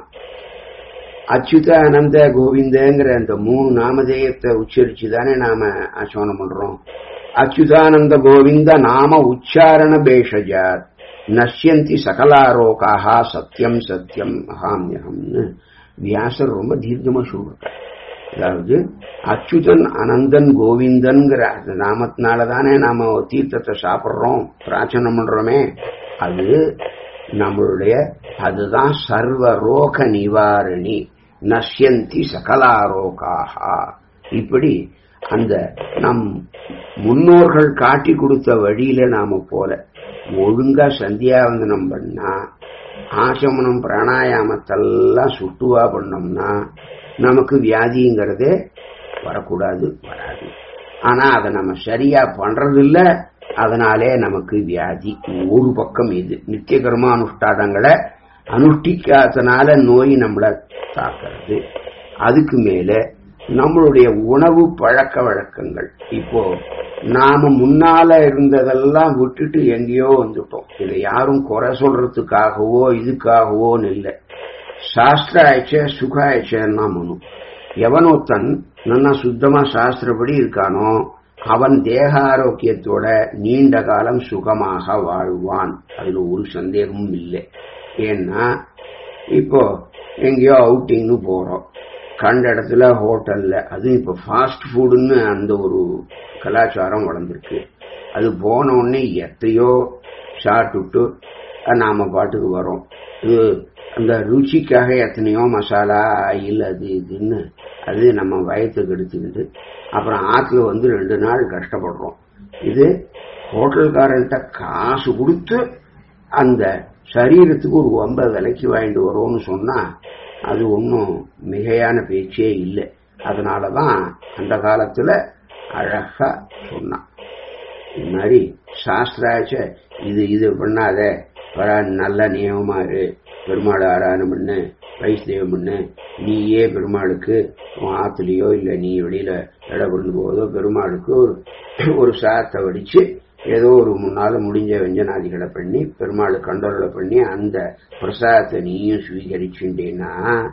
அச்சுத அனந்த கோவிந்தங்கிற அந்த மூணு நாமதேயத்தை உச்சரிச்சு தானே நாம ஆச்சமனம் பண்றோம் அச்சுதானந்த கோவிந்த நாம உச்சாரண பேஷஜாத் நஷ்யந்தி சகலாரோகாக சத்தியம் சத்தியம் அகாமியகம்னு வியாசர் ரொம்ப தீர்க்கமா சொல்றார் அதாவது அச்சுதன் அனந்தன் கோவிந்தன்கிற அந்த நாமத்தினால தானே நாம தீர்த்தத்தை சாப்பிடுறோம் பிரார்த்தனை பண்றோமே அது நம்மளுடைய அதுதான் சர்வ ரோக நிவாரணி நஷ்யந்தி சகலாரோகாக இப்படி அந்த நம் முன்னோர்கள் காட்டி கொடுத்த வழியில நாம போல ஒழுங்கா சந்தியாவந்தனம் பண்ணா ஆசமனம் பிராணாயாமத்தெல்லாம் சுட்டுவா பண்ணோம்னா நமக்கு வியாதிங்கிறதே வரக்கூடாது வராது ஆனா அதை நம்ம சரியா பண்றது இல்ல அதனாலே நமக்கு வியாதி ஒரு பக்கம் இது நித்திய கர்மானுஷ்டானங்களை அனுஷ்டிக்காதனால நோய் நம்மளை தாக்குறது அதுக்கு மேல நம்மளுடைய உணவு பழக்க வழக்கங்கள் இப்போ நாம முன்னால இருந்ததெல்லாம் விட்டுட்டு எங்கேயோ வந்துட்டோம் இதை யாரும் குறை சொல்றதுக்காகவோ இதுக்காகவோன்னு இல்லை சாஸ்திராயச்ச சுகாயச்சன்னா மனு எவனொத்தன் நல்லா சுத்தமா சாஸ்திரப்படி இருக்கானோ அவன் தேக ஆரோக்கியத்தோட நீண்ட காலம் சுகமாக வாழ்வான் அதுல ஒரு சந்தேகமும் இல்லை ஏன்னா இப்போ எங்கேயோ அவுட்டிங்னு போறோம் கண்ட இடத்துல ஹோட்டல்ல அது இப்ப ஃபாஸ்ட் ஃபுட்னு அந்த ஒரு கலாச்சாரம் வளர்ந்துருக்கு அது போன உடனே எத்தையோ சாப்பிட்டுட்டு நாம பாட்டுக்கு வரோம் இது அந்த ருச்சிக்காக எத்தனையோ மசாலா ஆயில் அது இதுன்னு அது நம்ம வயத்துக்கு எடுத்துக்கிட்டு அப்புறம் ஆத்துல வந்து ரெண்டு நாள் கஷ்டப்படுறோம் இது ஹோட்டல்காரன்ட்ட காசு கொடுத்து அந்த சரீரத்துக்கு ஒரு ஒன்பது விலைக்கு வாங்கிட்டு வரோம்னு சொன்னா அது ஒன்றும் மிகையான பேச்சே இல்லை அதனாலதான் அந்த காலத்துல அழகா சொன்னான் இது மாதிரி சாஸ்திராச்ச இது இது பண்ணாத வர நல்ல நியமமா இரு பெருமாள் ஆராதனம் பண்ணு வைஷ்ணவம் பண்ணு நீயே பெருமாளுக்கு உன் ஆத்துலயோ இல்ல நீ வெளியில இட கொண்டு போவதோ பெருமாளுக்கு ஒரு- ஒரு சாத்தை வடிச்சு ஏதோ ஒரு முன்னால முடிஞ்ச வெஞ்சனாதிகளை பண்ணி பெருமாளுக்கு கண்டோரலை பண்ணி அந்த பிரசாதத்தை நீயும் சுவீகரிச்சுட்டேன்னா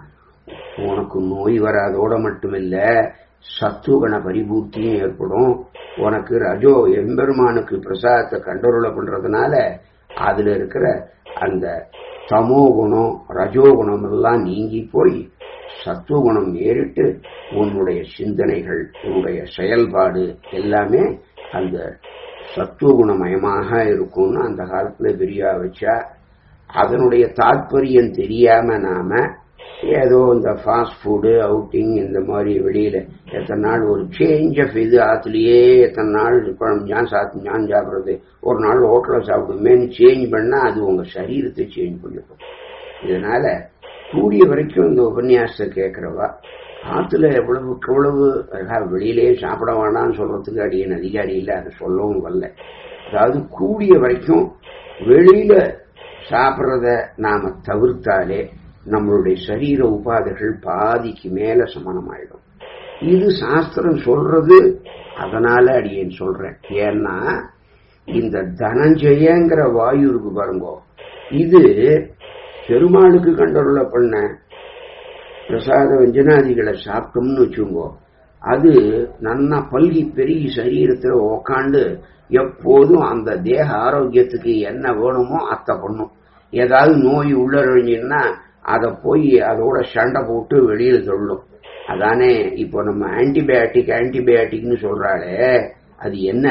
உனக்கு நோய் வராதோட மட்டுமில்ல சத்துவகண பரிபூர்த்தியும் ஏற்படும் உனக்கு ரஜோ எம்பெருமானுக்கு பிரசாதத்தை கண்டோரலை பண்றதுனால அதுல இருக்கிற அந்த தமோ குணம் ரஜோ குணம் எல்லாம் நீங்கி போய் சத்துவகுணம் ஏறிட்டு உன்னுடைய சிந்தனைகள் உன்னுடைய செயல்பாடு எல்லாமே அந்த சத்துவகுணமயமாக இருக்கும்னு அந்த காலத்துல பெரியா வச்சா அதனுடைய தாற்பயம் தெரியாம நாம ஏதோ இந்த ஃபாஸ்ட் ஃபுட்டு அவுட்டிங் இந்த மாதிரி வெளியில எத்தனை நாள் ஒரு சேஞ்ச் ஆஃப் இது ஆத்துலயே எத்தனை நாள் குழம்பு ஞான் சாத்து ஞான் சாப்பிடுறது ஒரு நாள் ஹோட்டல்ல சாப்பிடுமேன்னு சேஞ்ச் பண்ணா அது உங்க சரீரத்தை சேஞ்ச் பண்ணிடும் இதனால கூடிய வரைக்கும் இந்த உபன்யாசத்தை கேட்கிறவா ஆத்துல எவ்வளவுக்கு எவ்வளவு அதாவது வெளியிலேயே சாப்பிட வேண்டாம்னு சொல்றதுக்கு அடியன் அதிகாரி இல்லை அதை சொல்லவும் வரல அதாவது கூடிய வரைக்கும் வெளியில சாப்பிட்றத நாம தவிர்த்தாலே நம்மளுடைய சரீர உபாதைகள் பாதிக்கு மேல சமனமாயிடும் இது சாஸ்திரம் சொல்றது அதனால அடியேன் சொல்றேன் ஏன்னா இந்த தனஞ்சயங்கிற வாயு இருக்கு பாருங்க இது பெருமாளுக்கு கண்டருள பண்ண பிரசாத வெஞ்சனாதிகளை சாப்பிட்டோம்னு வச்சுக்கோ அது நன்னா பல்கி பெருகி சரீரத்துல உக்காண்டு எப்போதும் அந்த தேக ஆரோக்கியத்துக்கு என்ன வேணுமோ அத்தை பண்ணும் ஏதாவது நோய் உள்ள நுழைஞ்சுன்னா அதை போய் அதோட சண்டை போட்டு வெளியில தள்ளும் அதானே இப்போ நம்ம ஆன்டிபயாட்டிக் ஆன்டிபயாட்டிக்னு சொல்றாளே அது என்ன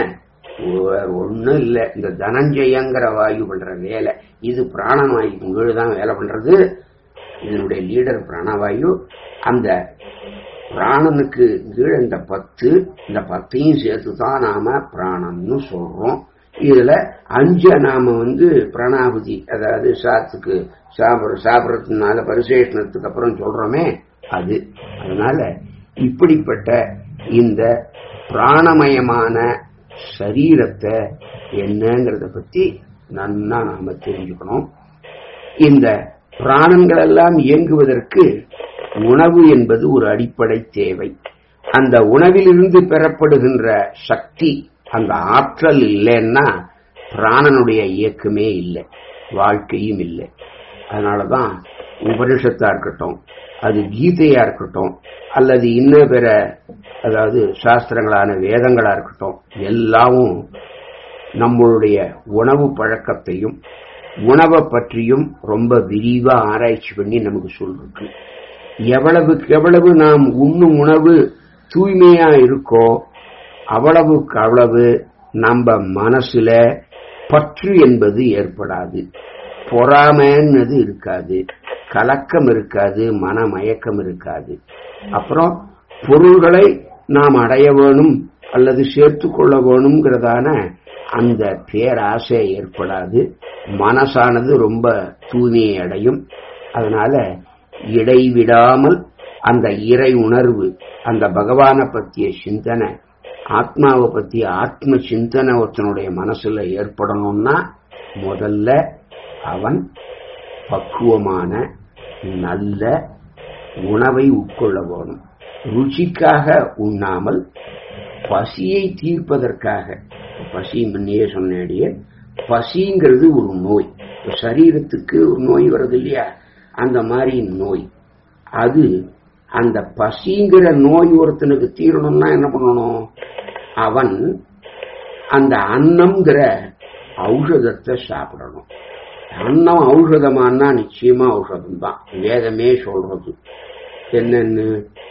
ஒன்னும் இல்ல இந்த தனஞ்சயங்கிற வாயு பண்ற வேலை இது பிராணவாயுக்கு கீழே தான் வேலை பண்றது இதனுடைய லீடர் பிராணவாயு அந்த பிராணனுக்கு கீழே இந்த பத்து இந்த பத்தையும் சேர்த்து தான் நாம பிராணம்னு சொல்றோம் இதுல அஞ்ச நாம வந்து பிரணாபதி அதாவது சாத்துக்கு சாப்பிட சாப்பிடறதுனால பரிசேஷனத்துக்கு அப்புறம் சொல்றோமே அது அதனால இப்படிப்பட்ட இந்த பிராணமயமான சரீரத்தை என்னங்கிறத பத்தி நன்னா நாம தெரிஞ்சுக்கணும் இந்த பிராணங்கள் எல்லாம் இயங்குவதற்கு உணவு என்பது ஒரு அடிப்படை தேவை அந்த உணவிலிருந்து பெறப்படுகின்ற சக்தி அந்த ஆற்றல் இல்லைன்னா பிராணனுடைய இயக்கமே இல்லை வாழ்க்கையும் இல்லை அதனாலதான் உபனிஷத்தா இருக்கட்டும் அது கீதையா இருக்கட்டும் அல்லது இன்ன பிற அதாவது சாஸ்திரங்களான வேதங்களா இருக்கட்டும் எல்லாமும் நம்மளுடைய உணவு பழக்கத்தையும் உணவை பற்றியும் ரொம்ப விரிவா ஆராய்ச்சி பண்ணி நமக்கு சொல்லிருக்கு எவ்வளவுக்கு எவ்வளவு நாம் உண்ணும் உணவு தூய்மையா இருக்கோ அவ்வளவுக்கு அவ்வளவு நம்ம மனசுல பற்று என்பது ஏற்படாது பொறாமைன்னது இருக்காது கலக்கம் இருக்காது மனமயக்கம் இருக்காது அப்புறம் பொருள்களை நாம் அடைய வேணும் அல்லது சேர்த்து கொள்ள வேணுங்கிறதான அந்த பேராசை ஏற்படாது மனசானது ரொம்ப தூய்மையை அடையும் அதனால இடைவிடாமல் அந்த இறை உணர்வு அந்த பகவானை பற்றிய சிந்தனை ஆத்மாவை பத்தி ஆத்ம சிந்தனை ஒருத்தனுடைய மனசுல ஏற்படணும்னா முதல்ல அவன் பக்குவமான நல்ல உணவை உட்கொள்ள வேணும் ருச்சிக்காக உண்ணாமல் பசியை தீர்ப்பதற்காக பசி முன்னையே சொன்னேடியே பசிங்கிறது ஒரு நோய் சரீரத்துக்கு ஒரு நோய் வருது இல்லையா அந்த மாதிரி நோய் அது அந்த பசிங்கிற நோய் ஒருத்தனுக்கு தீரணும்னா என்ன பண்ணணும் அவன் அந்த அன்னம்ங்கிற ஔஷதத்தை சாப்பிடணும் அன்னம் ஔஷதமானா நிச்சயமா ஔஷதம் தான் வேதமே சொல்றது என்னன்னு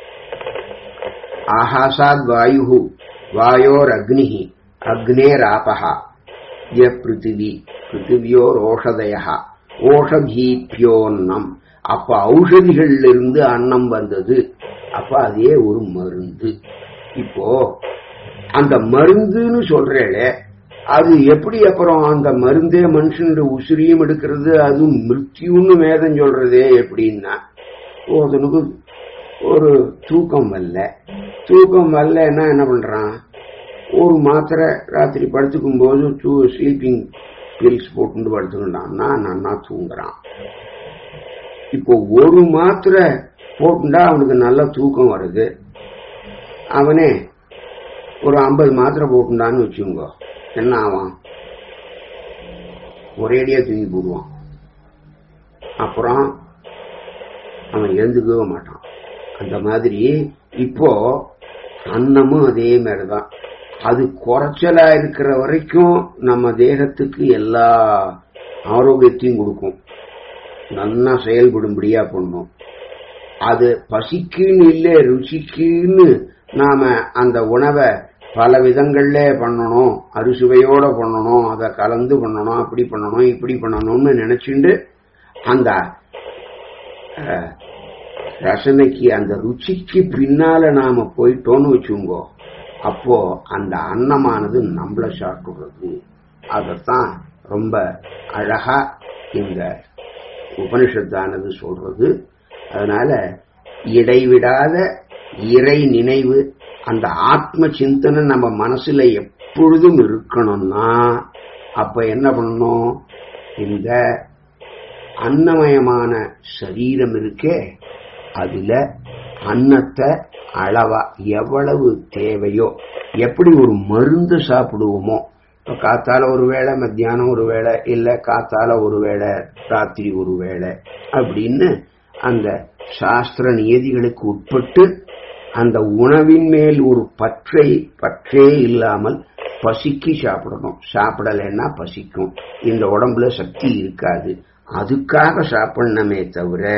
ஆகாசாத் வாயு வாயோர் அக்னி அக்னேர் ஆபஹா ய பிருத்திவி பிருத்திவியோர் ஓஷதயா ஓஷதீபியோன்னம் அப்ப ஔஷதிகள்ல இருந்து அன்னம் வந்தது அப்ப அதே ஒரு மருந்து இப்போ அந்த மருந்துன்னு சொல்றேளே அது எப்படி அப்புறம் அந்த மருந்தே மனுஷனுடைய உசிரியும் எடுக்கிறது அது மிருத்யுன்னு வேதம் சொல்றதே எப்படின்னா ஒருத்தனுக்கு ஒரு தூக்கம் வரல தூக்கம் வரலன்னா என்ன பண்றான் ஒரு மாத்திரை ராத்திரி படுத்துக்கும் போது ஸ்லீப்பிங் பில்ஸ் போட்டு படுத்துக்கிட்டான்னா நன்னா தூங்குறான் இப்போ ஒரு மாத்திரை போட்டுண்டா அவனுக்கு நல்ல தூக்கம் வருது அவனே ஒரு ஐம்பது மாத்திரை போட்டுண்டான்னு வச்சுக்கோங்க என்ன ஆவான் ஒரேடியா தூங்கி போடுவான் அப்புறம் அவன் எழுந்துக்கவே மாட்டான் அந்த மாதிரி இப்போ அன்னமும் அதே மாதிரிதான் அது குறைச்சலா இருக்கிற வரைக்கும் நம்ம தேகத்துக்கு எல்லா ஆரோக்கியத்தையும் கொடுக்கும் நல்லா செயல்படும்படியா பண்ணும் அது பசிக்குன்னு இல்லை ருச்சிக்குன்னு நாம அந்த உணவை பல விதங்கள்ல பண்ணணும் அறுசுவையோட பண்ணணும் அதை கலந்து பண்ணணும் அப்படி பண்ணணும் இப்படி பண்ணணும்னு நினைச்சுண்டு அந்த ரசனைக்கு அந்த ருச்சிக்கு பின்னால நாம போயிட்டோம்னு வச்சுங்கோ அப்போ அந்த அன்னமானது நம்மள சாப்பிடுறது அதத்தான் ரொம்ப அழகா இந்த உபனிஷத்தானது சொல்றது அதனால இடைவிடாத இறை நினைவு அந்த ஆத்ம சிந்தனை நம்ம மனசுல எப்பொழுதும் இருக்கணும்னா அப்ப என்ன பண்ணணும் இந்த அன்னமயமான சரீரம் இருக்கே அதுல அன்னத்தை அளவா எவ்வளவு தேவையோ எப்படி ஒரு மருந்து சாப்பிடுவோமோ இப்ப காத்தால ஒரு வேளை மத்தியானம் ஒரு வேளை இல்ல காத்தால ஒரு வேளை ராத்திரி ஒரு வேளை அப்படின்னு அந்த சாஸ்திர நியதிகளுக்கு உட்பட்டு அந்த உணவின் மேல் ஒரு பற்றை பற்றே இல்லாமல் பசிக்கு சாப்பிடணும் சாப்பிடலைன்னா பசிக்கும் இந்த உடம்புல சக்தி இருக்காது அதுக்காக சாப்பிடணுமே தவிர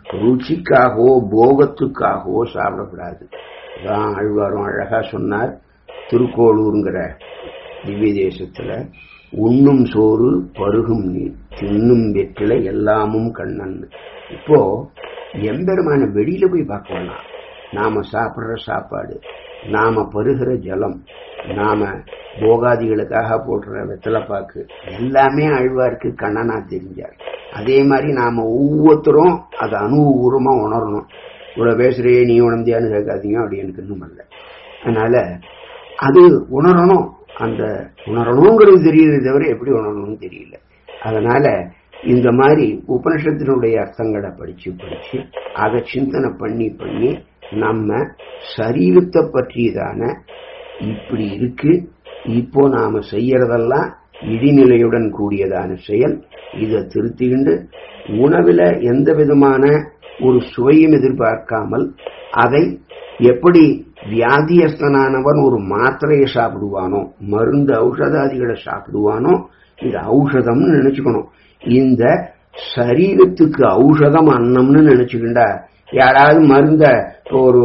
ருச்சிக்காகவோ போகத்துக்காகவோ சாப்பிடக்கூடாது அதான் ஆழ்வாரும் அழகா சொன்னார் திருக்கோளூருங்கிற திவ்ய தேசத்துல உண்ணும் சோறு பருகும் நீர் தின்னும் வெற்றில எல்லாமும் கண்ணன் இப்போ எம்பெருமான வெளியில போய் பார்க்க வேணாம் நாம சாப்பிடுற சாப்பாடு நாம பருகிற ஜலம் நாம போகாதிகளுக்காக போடுற வெத்தலைப்பாக்கு எல்லாமே அழ்வாருக்கு கண்ணனா தெரிஞ்சார் அதே மாதிரி நாம ஒவ்வொருத்தரும் அதை அனுபவபூர்வமா உணரணும் இவ்வளவு பேசுறியே நீ உணர்ந்தியான்னு கேட்காதீங்க அப்படி எனக்கு இன்னும் அல்ல அதனால அது உணரணும் அந்த உணரணுங்கிறது தெரியுது தவிர எப்படி உணரணும்னு தெரியல அதனால இந்த மாதிரி உபனிஷத்தினுடைய அர்த்தங்களை படிச்சு படிச்சு அதை சிந்தனை பண்ணி பண்ணி நம்ம சரீரத்தை பற்றியதான இப்படி இருக்கு இப்போ நாம செய்யறதெல்லாம் இடிநிலையுடன் கூடியதான செயல் இதை திருத்திக்கிண்டு உணவுல எந்த விதமான ஒரு சுவையும் எதிர்பார்க்காமல் அதை எப்படி வியாதியஸ்தனானவன் ஒரு மாத்திரையை சாப்பிடுவானோ மருந்து ஔஷதாதிகளை சாப்பிடுவானோ இது ஔஷதம்னு நினைச்சுக்கணும் இந்த சரீரத்துக்கு ஔஷதம் அன்னம்னு நினைச்சுக்கிண்டா யாராவது மருந்த ஒரு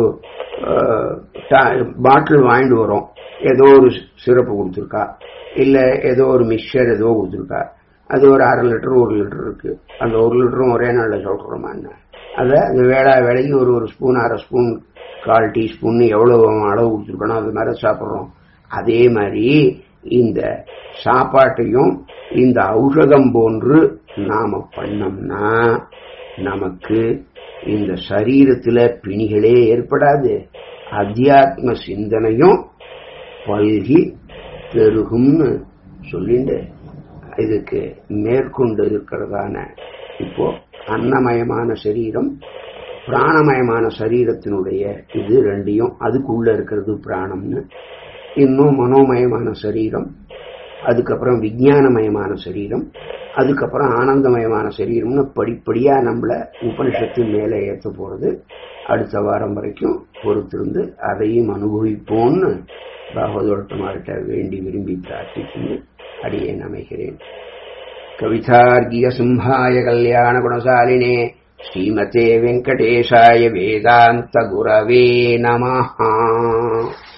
பாட்டில் வாங்கிட்டு வரோம் ஏதோ ஒரு சிறப்பு கொடுத்துருக்கா இல்ல ஏதோ ஒரு மிக்சர் ஏதோ கொடுத்துருக்கா அது ஒரு அரை லிட்டர் ஒரு லிட்டர் இருக்கு அந்த ஒரு லிட்டரும் ஒரே நாளில் சொல்றோமா என்ன அதை அந்த வேளா வேலைக்கு ஒரு ஒரு ஸ்பூன் அரை ஸ்பூன் கால் டீஸ்பூன் எவ்வளவு அளவு கொடுத்துருக்கணும் அது மாதிரி சாப்பிட்றோம் அதே மாதிரி இந்த சாப்பாட்டையும் இந்த ஔஷதம் போன்று நாம பண்ணோம்னா நமக்கு இந்த சரீரத்துல பிணிகளே ஏற்படாது அத்தியாத்ம சிந்தனையும் பல்கி பெருகும்னு சொல்லிட்டு இதுக்கு மேற்கொண்டு இருக்கிறதான இப்போ அன்னமயமான சரீரம் பிராணமயமான சரீரத்தினுடைய இது ரெண்டையும் அதுக்குள்ள இருக்கிறது பிராணம்னு இன்னும் மனோமயமான சரீரம் அதுக்கப்புறம் விஜயானமயமான சரீரம் அதுக்கப்புறம் ஆனந்தமயமான சரீரம்னு படிப்படியா நம்மள உபனிஷத்து மேலே ஏற்ற போறது அடுத்த வாரம் வரைக்கும் பொறுத்திருந்து அதையும் அனுபவிப்போம்னு பாகவதோட்டமார்கிட்ட வேண்டி விரும்பி பிரார்த்தித்து அடியேன் அமைகிறேன் கவிதார்கிய சிம்ஹாய கல்யாண குணசாலினே ஸ்ரீமதே வெங்கடேஷாய வேதாந்த குரவே நமஹா